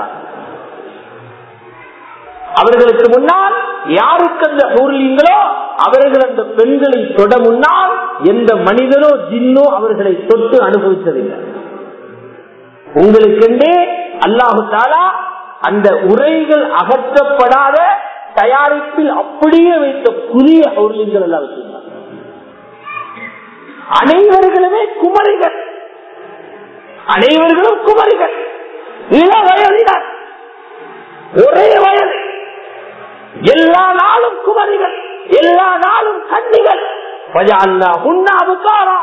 அவர்களுக்கு முன்னால் யாருக்கு அந்த ஊர்லீங்களோ அவர்கள் அந்த பெண்களை தொட முன்னால் எந்த மனிதனோ ஜின்னோ அவர்களை தொட்டு அனுபவித்ததில்லை உங்களுக்கென்றே அல்லாஹு தாலா அந்த உரைகள் அகற்றப்படாத தயாரிப்பில் அப்படியே வைத்த புதிய ஊர்லிங்கள் எல்லாம் வச்சிருந்தாங்க அனைவர்களுமே குமரிகள் அனைவர்களும் குமரிகள் இள வயதினர் ஒரே வயது எல்லா நாளும் குமரிகள் எல்லா நாளும் கண்ணிகள் அபுக்காரா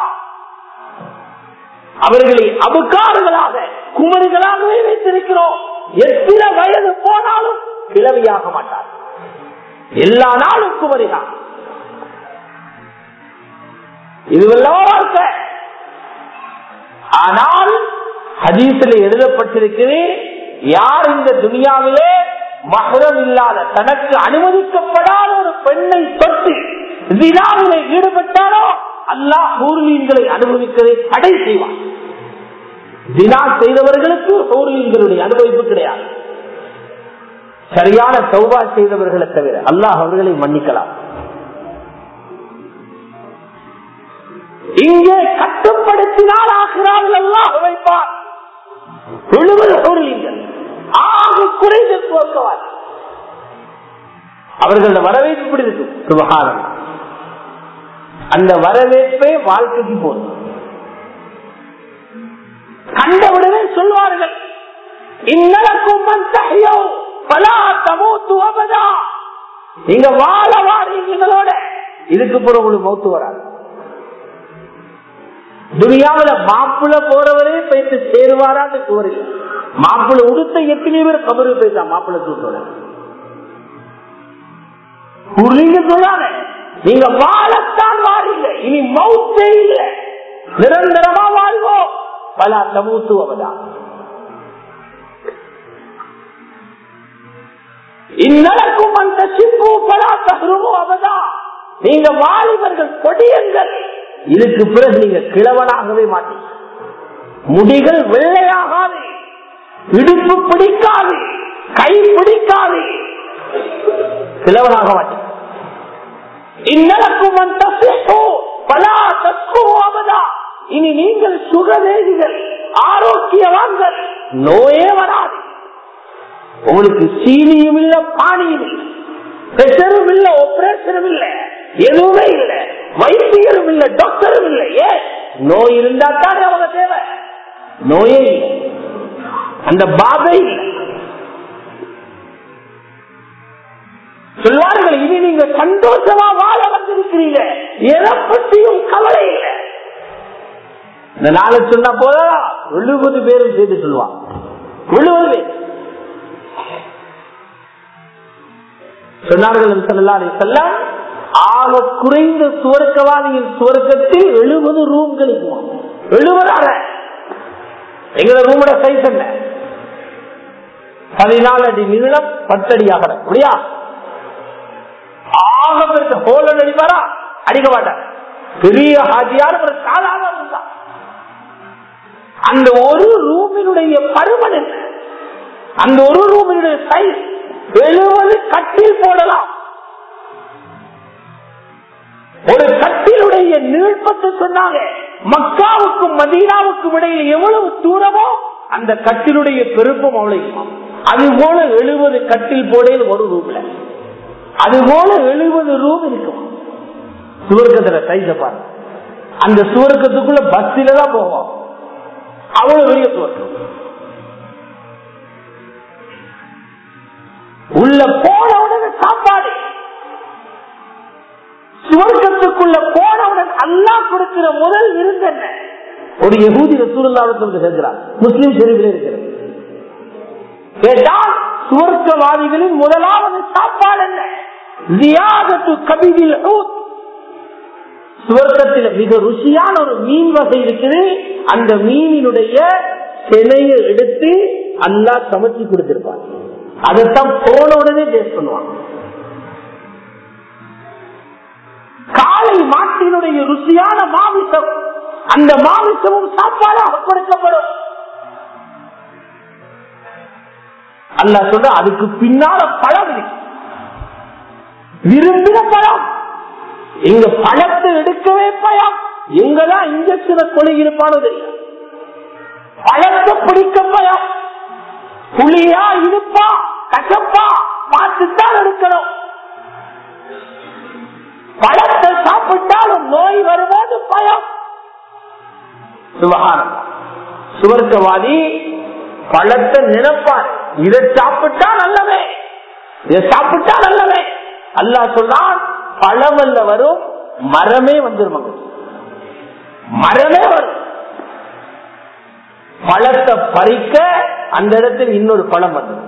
அவர்களை அபுக்காரர்களாக குமரிகளாகவே வைத்திருக்கிறோம் எத்தனை வயது போனாலும் கிளவியாக மாட்டார் எல்லா நாளும் குமரிதான் இதுவெல்லாம் வாழ்க்கை ஆனால் ஹதீசில் எழுதப்பட்டிருக்கிறது யார் இந்த துனியாவிலே மகரம் இல்லாத தனக்கு அனுமதிக்கப்படாத ஒரு பெண்ணை தொட்டு விழாவிலே ஈடுபட்டாரோ அல்லாஹ் ஊர்லீன்களை அனுபவிப்பதை தடை செய்வார் தினா செய்தவர்களுக்கு ஊர்லீன்களுடைய அனுபவிப்பு கிடையாது சரியான சௌபா செய்தவர்களை தவிர அல்லாஹ் அவர்களை மன்னிக்கலாம் இங்கே கட்டுப்படுத்தினால் ஆகிறார்கள் அல்லாஹ் வைப்பார் எழுபது ஊர்லீன்கள் ஆக குறைந்து போக்குவார் அவர்களோட வரவேற்பு இப்படி இருக்கும் சுபகாரம் அந்த வரவேற்பே வாழ்க்கைக்கு போதும் கண்டவுடனே சொல்வார்கள் இன்னலக்கும் பலா தமூத்து அபதா நீங்க வாழ வாரீங்களோட இதுக்கு பிறகு உங்களுக்கு மௌத்து வராது துனியாவில மாப்பிள்ள போறவரே போயிட்டு சேருவாரான்னு கோரில்லை மாப்பிள்ள உடுத்த எத்தனை பேர் கபரு போயிட்டா மாப்பிள்ள தூக்கோட நீங்க சொல்லாங்க நீங்க வாழத்தான் வாழீங்க இனி மௌத்தே இல்ல நிரந்தரமா வாழ்வோம் பல சமூத்துவதா இந்நடக்கும் அந்த சிம்பு பலா தகுருமோ அவதா நீங்க வாலிபர்கள் கொடியங்கள் இதுக்கு பிறகு நீங்க கிழவனாகவே மாட்டீங்க முடிகள் வெள்ளையாகாது இடுப்பு பிடிக்காது கை பிடிக்காது கிழவனாக மாட்டீங்க இந்நடக்கும் அந்த பலா தத்துவதா இனி நீங்கள் சுகவேதிகள் ஆரோக்கியவான்கள் நோயே வராது உங்களுக்கு சீனியும் இல்ல பானியும் இல்லை பிரஷரும் இல்ல ஆபரேஷனும் இல்ல எதுவுமே இல்ல வைத்தியரும் இல்ல டாக்டரும் இல்ல ஏன் நோய் இருந்தா தானே அவங்க தேவை நோயே இல்லை அந்த பாபே இல்லை சொல்வார்கள் இனி நீங்க சந்தோஷமா வாழ வந்திருக்கிறீங்க எதை பற்றியும் கவலை இல்லை இந்த நாளை சொன்னா போதா எழுபது பேரும் சேர்த்து சொல்லுவான் எழுபது பேர் சொன்னார்கள் செல்லம் ஆக குறைந்த சுவர்க்கவாதியின் சுவர்க்கத்தில் எழுபது ரூம் கிடைக்குமா எழுபது அறை எங்களோட ரூமோட சைஸ் என்ன பதினாலு அடி நீளம் பத்தடி அகலம் அப்படியா ஆக பெருத்த ஹோல் அடிப்பாரா அடிக்க மாட்டார் பெரிய ஹாஜியார் ஒரு சாதாரண தான் அந்த ஒரு ரூமினுடைய பருமன் என்ன அந்த ஒரு ரூமினுடைய சைஸ் எழுபது கட்டில் போடலாம் ஒரு கட்டிலுடைய நீழ்பத்தை சொன்னாங்க மக்காவுக்கும் மதீனாவுக்கும் இடையில் எவ்வளவு தூரமோ அந்த கட்டிலுடைய பெருப்பம் அவ்வளவு அது போல எழுபது கட்டில் போடையில் ஒரு ரூம்ல அது போல எழுபது ரூம் இருக்கும் சுவர்க்கத்துல சைஸ பாருங்க அந்த சுவர்க்கத்துக்குள்ள பஸ்ஸில தான் போவோம் அவ்வளவு பெரிய சுவர்க்கம் உள்ள போனவுடன் சாப்பாடு சுவர்க்கத்துக்குள்ள போனவுடன் அல்லா கொடுக்கிற முதல் விருந்து என்ன ஒரு யகூதி ரசூலுல்லாவுக்கு செல்கிறார் முஸ்லிம் செருவில் இருக்கிறது கேட்டால் சுவர்க்கவாதிகளின் முதலாவது சாப்பாடு என்ன ஜியாதத்து கபிதில் சுவர்க்கத்தில் மிக ருசியான ஒரு மீன் வகை இருக்குது அந்த மீனினுடைய சிலையை எடுத்து அல்லா சமைச்சு கொடுத்திருப்பார் அதைத்தான் போன உடனே டேஸ்ட் பண்ணுவாங்க காலை மாட்டினுடைய ருசியான மாமிசம் அந்த மாமிசமும் சாப்பாடாக கொடுக்கப்படும் அல்ல சொல்ற அதுக்கு பின்னால பழம் இருக்கு விரும்பின பழம் இங்க பழத்தை எடுக்கவே பயம் எங்கதான் இன்ஜெக்ஷனை கொலை இருப்பானோ தெரியும் பழத்தை பிடிக்க பயம் புளியா இருப்பா கசப்பா பார்த்துத்தான் எடுக்கணும் பழத்தை சாப்பிட்டாலும் நோய் வரும்போது பயம் சுபகாரம் சுவர்க்கவாதி பழத்தை நினைப்பார் இதை சாப்பிட்டா நல்லவே இதை சாப்பிட்டா நல்லவே அல்லாஹ் சொல்றான் பழம் அல்ல வரும் மரமே வந்துருமாங்க மரமே வரும் பழத்தை பறிக்க அந்த இடத்தில் இன்னொரு பழம் வந்துடும்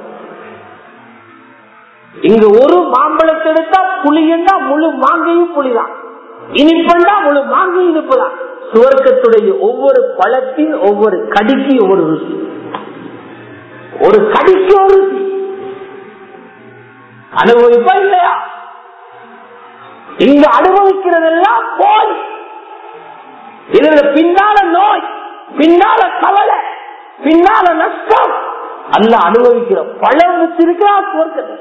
இங்க ஒரு மாம்பழத்தை எடுத்தா புளியண்டா முழு மாங்கையும் புளிதான் இனிப்பண்டா முழு மாங்கையும் இனிப்புதான் சுவர்க்கத்துடைய ஒவ்வொரு பழத்தின் ஒவ்வொரு கடிக்கு ஒவ்வொரு ருசி ஒரு கடிக்கு ஒரு ருசி அனுபவிப்பா இல்லையா இங்க அனுபவிக்கிறதெல்லாம் போய் இதுல பின்னால நோய் பின்னால கவலை பின்னால நஷ்டம் அல்ல அனுபவிக்கிற பழம் வச்சிருக்கிறார் சுவர்க்கத்தை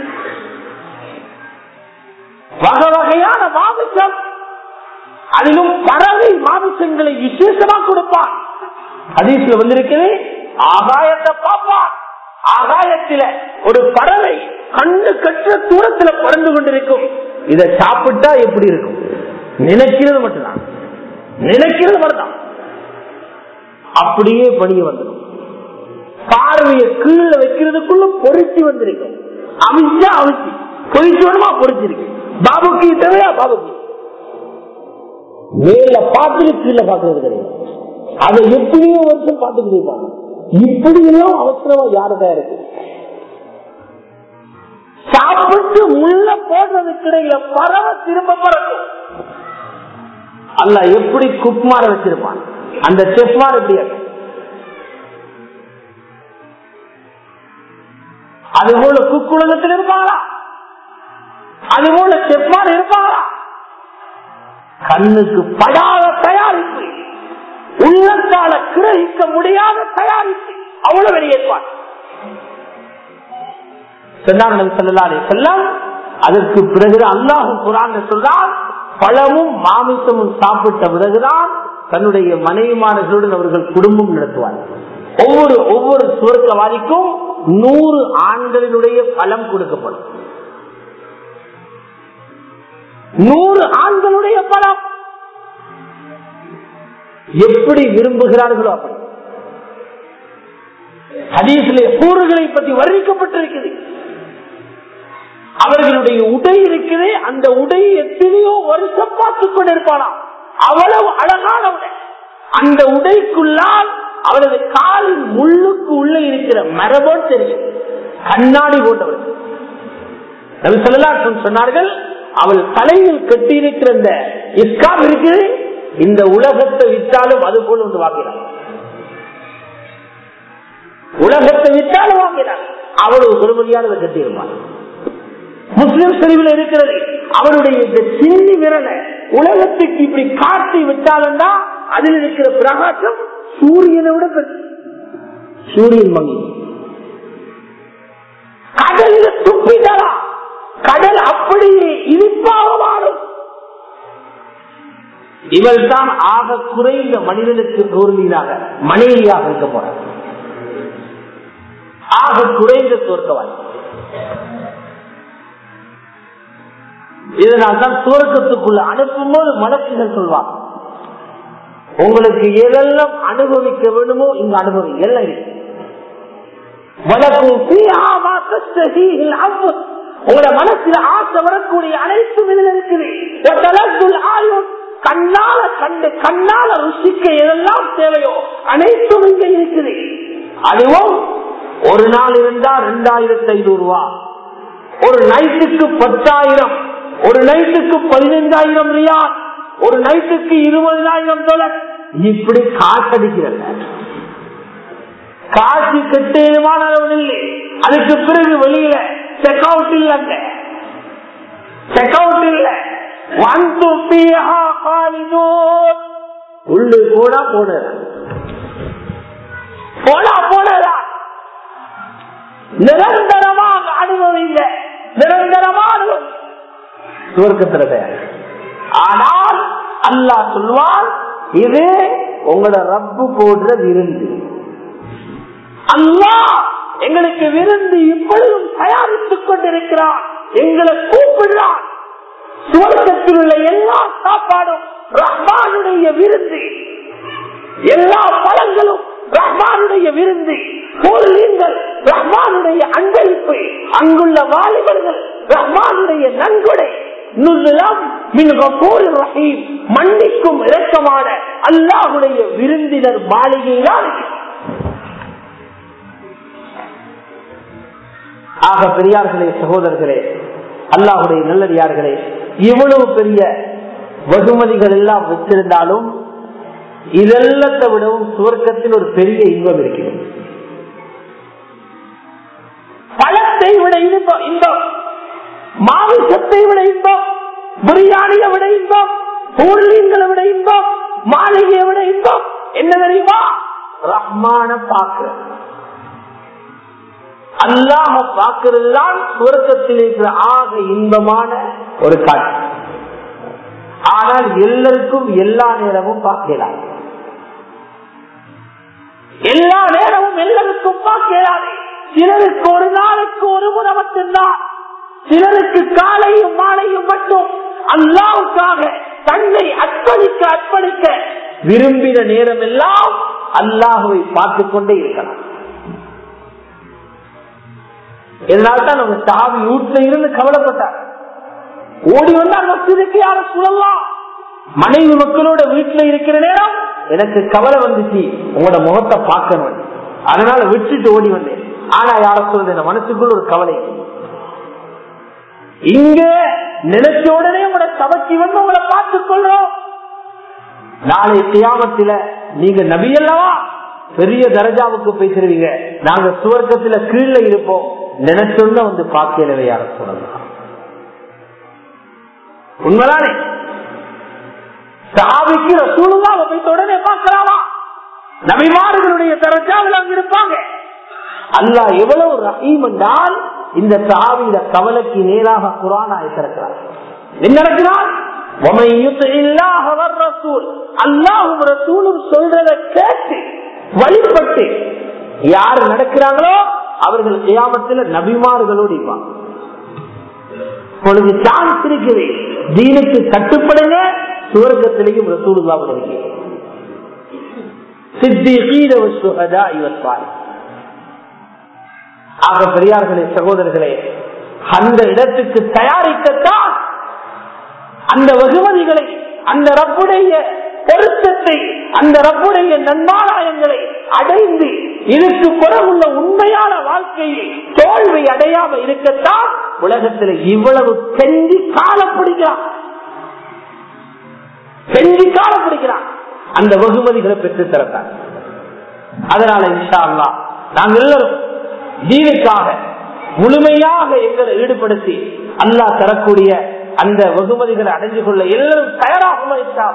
வகை வகையான மாமிசம் அதிலும் பறவை மாமிசங்களை விசேஷமா கொடுப்பான் ஹதீஸ்ல வந்திருக்குது ஆகாயத்தை பார்ப்பான் ஆகாயத்தில ஒரு பறவை கண்ணு கற்ற தூரத்துல பறந்து கொண்டிருக்கும் இதை சாப்பிட்டா எப்படி இருக்கும் நினைக்கிறது மட்டும்தான் நினைக்கிறது மட்டும்தான் அப்படியே பணிய வந்துடும் பார்வையை கீழே வைக்கிறதுக்குள்ள பொறிச்சு வந்திருக்கும் அவிச்சா அவிச்சு பொறிச்சு வேணுமா பொறிச்சிருக்கு பாபுக்கு தேவையா பாபுக்கு மேல பார்த்துட்டு கீழே பார்க்கறது கிடையாது அதை எப்படியோ வருஷம் பார்த்துக்கிட்டு இருப்பாங்க இப்படி எல்லாம் அவசரமா யாருதான் இருக்கு சாப்பிட்டு முள்ள போடுறதுக்கு இடையில பறவை திரும்ப பறக்கும் அல்ல எப்படி குக்மார வச்சிருப்பான் அந்த செஃப்மார் எப்படி இருக்கும் அது போல குக்குலகத்தில் இருப்பாங்களா அது போல செஃப்மார் இருப்பாங்களா கண்ணுக்கு படாத தயாரிப்பு உள்ளத்தால கிரகிக்க முடியாத தயாரிப்பு அவ்வளவு வெளியேற்பார் செல்லாம் அதற்கு பிறகு அல்லாஹு குரான் சொல்றான் பழமும் மாமிசமும் சாப்பிட்ட பிறகுதான் தன்னுடைய மனைவிமார்களுடன் அவர்கள் குடும்பம் நடத்துவார் ஒவ்வொரு ஒவ்வொரு சுவர்க்கவாதிக்கும் நூறு ஆண்களினுடைய பலம் கொடுக்கப்படும் நூறு ஆண்களுடைய பலம் எப்படி விரும்புகிறார்களோ அப்படி ஹதீசிலே கூறுகளை பற்றி வர்ணிக்கப்பட்டிருக்கிறது அவர்களுடைய உடை இருக்குது அந்த உடை எத்தனையோ வருஷம் பார்த்துக் கொண்டிருப்பானாம் அவ்வளவு அழகான உடை அந்த உடைக்குள்ளால் அவரது காலின் முள்ளுக்கு உள்ள இருக்கிற மரபோடு தெரியும் கண்ணாடி போட்டவர் நபி சொல்லலாம் சொன்னார்கள் அவள் தலையில் கட்டியிருக்கிற இந்த இஸ்காம் இருக்குது இந்த உலகத்தை விட்டாலும் அது போல ஒன்று வாங்கினார் உலகத்தை விட்டாலும் வாங்கினார் அவ்வளவு பெருமதியானதை கட்டியிருப்பார் முஸ்லிம் செறிவில் இருக்கிறது அவருடைய இந்த சின்னி விரலை உலகத்துக்கு இப்படி காட்டி விட்டாலன்னா அதில் இருக்கிற பிரகாசம் சூரியனை விட பெருசு சூரியன் மங்கி கடல்ல துப்பிதரா கடல் அப்படியே இனிப்பாக மாறும் இவள் தான் ஆக குறைந்த மனிதனுக்கு தோல்வியாக மனைவியாக இருக்க போறார் ஆக குறைந்த தோற்கவாய் இதனால் தான் துவக்கத்துக்குள்ள அனுப்பும் போது மலக்குகள் சொல்வாங்க உங்களுக்கு எதெல்லாம் அனுபவிக்க வேண்டுமோ இங்க அனுபவி எல்லாம் இருக்கு உங்களோட மனசுல ஆசை வரக்கூடிய அனைத்தும் இதில் இருக்குது கண்ணால கண்டு கண்ணால ருசிக்க எதெல்லாம் தேவையோ அனைத்தும் இங்க இருக்குது அதுவும் ஒரு நாள் இருந்தா ரெண்டாயிரத்தி ஐநூறு ரூபா ஒரு நைட்டுக்கு பத்தாயிரம் ஒரு நைட்டுக்கு பதினைந்தாயிரம் ரியால் ஒரு நைட்டுக்கு இருபதாயிரம் டாலர் இப்படி காசடிக்கிறது காசு கட்டேதுமான அளவு இல்லை அதுக்கு பிறகு வெளியில செக் அவுட் இல்லங்க செக் அவுட் இல்ல வந்து உள்ளு போனா போனதா போனா போனதா நிரந்தரமாக அனுபவிங்க நிரந்தரமா அனுபவி சுவர்க்கத்துல தயார் ஆனால் அல்லாஹ் சொல்வான் இது உங்களோட ரப்பு போடுற விருந்து அல்லாஹ் எங்களுக்கு விருந்து இப்பொழுதும் தயாரித்துக் கொண்டிருக்கிறான் எங்களை கூப்பிடுறான் சுவர்க்கத்தில் உள்ள எல்லா சாப்பாடும் ரஹ்மானுடைய விருந்து எல்லா பழங்களும் ரஹ்மானுடைய விருந்து பொருளீன்கள் ரஹ்மானுடைய அன்பளிப்பு அங்குள்ள வாலிபர்கள் ரஹ்மானுடைய நன்கொடை நுசுலம் மின் கஃபூரிர் ரஹீம் மன்னிக்கும் இரக்கமான அல்லாஹுடைய விருந்தினர் மாளிகைதான் ஆக பெரியார்களே சகோதரர்களே அல்லாஹுடைய நல்லடியார்களே இவ்வளவு பெரிய வெகுமதிகள் எல்லாம் வச்சிருந்தாலும் இதெல்லத்தை விடவும் சுவர்க்கத்தில் ஒரு பெரிய இன்பம் இருக்கிறது பழத்தை விட இன்பம் இன்பம் மாமிசத்தை விட இன்பம் பிரியாணியை விட இன்பம் ஊர்லீன்களை விட இன்பம் மாளிகையை விட இன்பம் என்ன தெரியுமா ரஹ்மான பாக்குறது அல்லாஹ பார்க்கிறது தான் சுவர்க்கத்தில் இருக்கிற ஆக இன்பமான ஒரு காட்சி ஆனால் எல்லாருக்கும் எல்லா நேரமும் பார்க்கலாம் எல்லா நேரமும் எல்லாருக்கும் பார்க்கலாது சிலருக்கு ஒரு நாளைக்கு ஒரு முறை மட்டும்தான் சிலருக்கு காலையும் மாலையும் மட்டும் அல்லாவுக்காக தன்னை அர்ப்பணிக்க அர்ப்பணிக்க விரும்பின நேரம் எல்லாம் அல்லாஹுவை பார்த்துக் கொண்டே இருக்கலாம் இதனால்தான் நம்ம சாவி வீட்டுல இருந்து கவலைப்பட்டார் ஓடி வந்தால் மசிதுக்கு யார சொல்லலாம் மனைவி மக்களோட வீட்டுல இருக்கிற நேரம் எனக்கு கவலை வந்துச்சு உங்களோட முகத்தை பார்க்கணும் அதனால விட்டுட்டு ஓடி வந்தேன் ஆனா யார சொல்றது என் மனசுக்குள்ள ஒரு கவலை இங்க நினைச்ச உடனே உங்களோட சபைக்கு வந்து உங்களை பார்த்துக் கொள்றோம் நாளை தியாமத்தில நீங்க நபியல்லவா பெரிய தரஜாவுக்கு போய் தருவீங்க நாங்க சுவர்க்கத்துல கீழே இருப்போம் நினைச்சொன்ன வந்து பார்க்கலவே யார சொல்லலாம் உண்மைதானே சாவிக்கு ரசூலுல்லாவை போய் உடனே பார்க்கலாமா நபிமார்களுடைய தரஜாவில் அங்க இருப்பாங்க அல்லாஹ் எவ்வளவு ரஹீம் என்றால் இந்த சாவியில கவலைக்கு நேராக குரானா இருக்கிறார் என்ன நடக்கிறார் அல்லாஹும் ரசூலும் சொல்றத கேட்டு வழிபட்டு யார் நடக்கிறாங்களோ அவர்கள் கியாமத்தில் நபிமார்களோடு இருப்பாங்க உங்களுக்கு சான்ஸ் இருக்குது தீனுக்கு கட்டுப்படுங்க சுவர்க்கத்திலேயும் ரசூலுல்லாவோட இருக்கு ஆக பெரியார்களே சகோதரர்களே அந்த இடத்துக்கு தயாரிக்கத்தான் அந்த வெகுமதிகளை அந்த ரப்புடைய பொருத்தத்தை அந்த ரப்புடைய நன்மாராயங்களை அடைந்து இதுக்கு பிறகுள்ள உண்மையான வாழ்க்கையை தோல்வி அடையாம இருக்கத்தான் உலகத்தில் இவ்வளவு கெஞ்சி காலப்பிடிக்கிறான் கெஞ்சி காலப்பிடிக்கிறான் அந்த வெகுமதிகளை பெற்று தரத்தான் அதனால இன்ஷா அல்லா நாங்கள் எல்லாரும் தீனுக்காக முழுமையாக எங்களை ஈடுபடுத்தி அல்லாஹ் தரக்கூடிய அந்த வெகுமதிகளை அடைஞ்சு கொள்ள எல்லாரும் தயாராகுமா இன்ஷா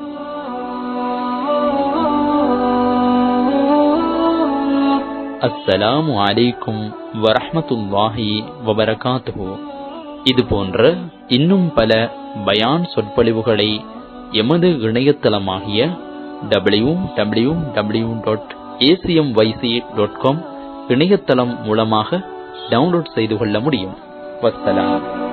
அஸ்ஸலாமு அலைக்கும் வரஹமத்துல்லாஹி வபரகாத்துஹு இது போன்ற இன்னும் பல பயான் சொற்பொழிவுகளை எமது இணையதளமாகிய W W W dot ACM YC dot com இணையதளம் மூலமாக டவுன்லோட் செய்து கொள்ள முடியும் வசலாம்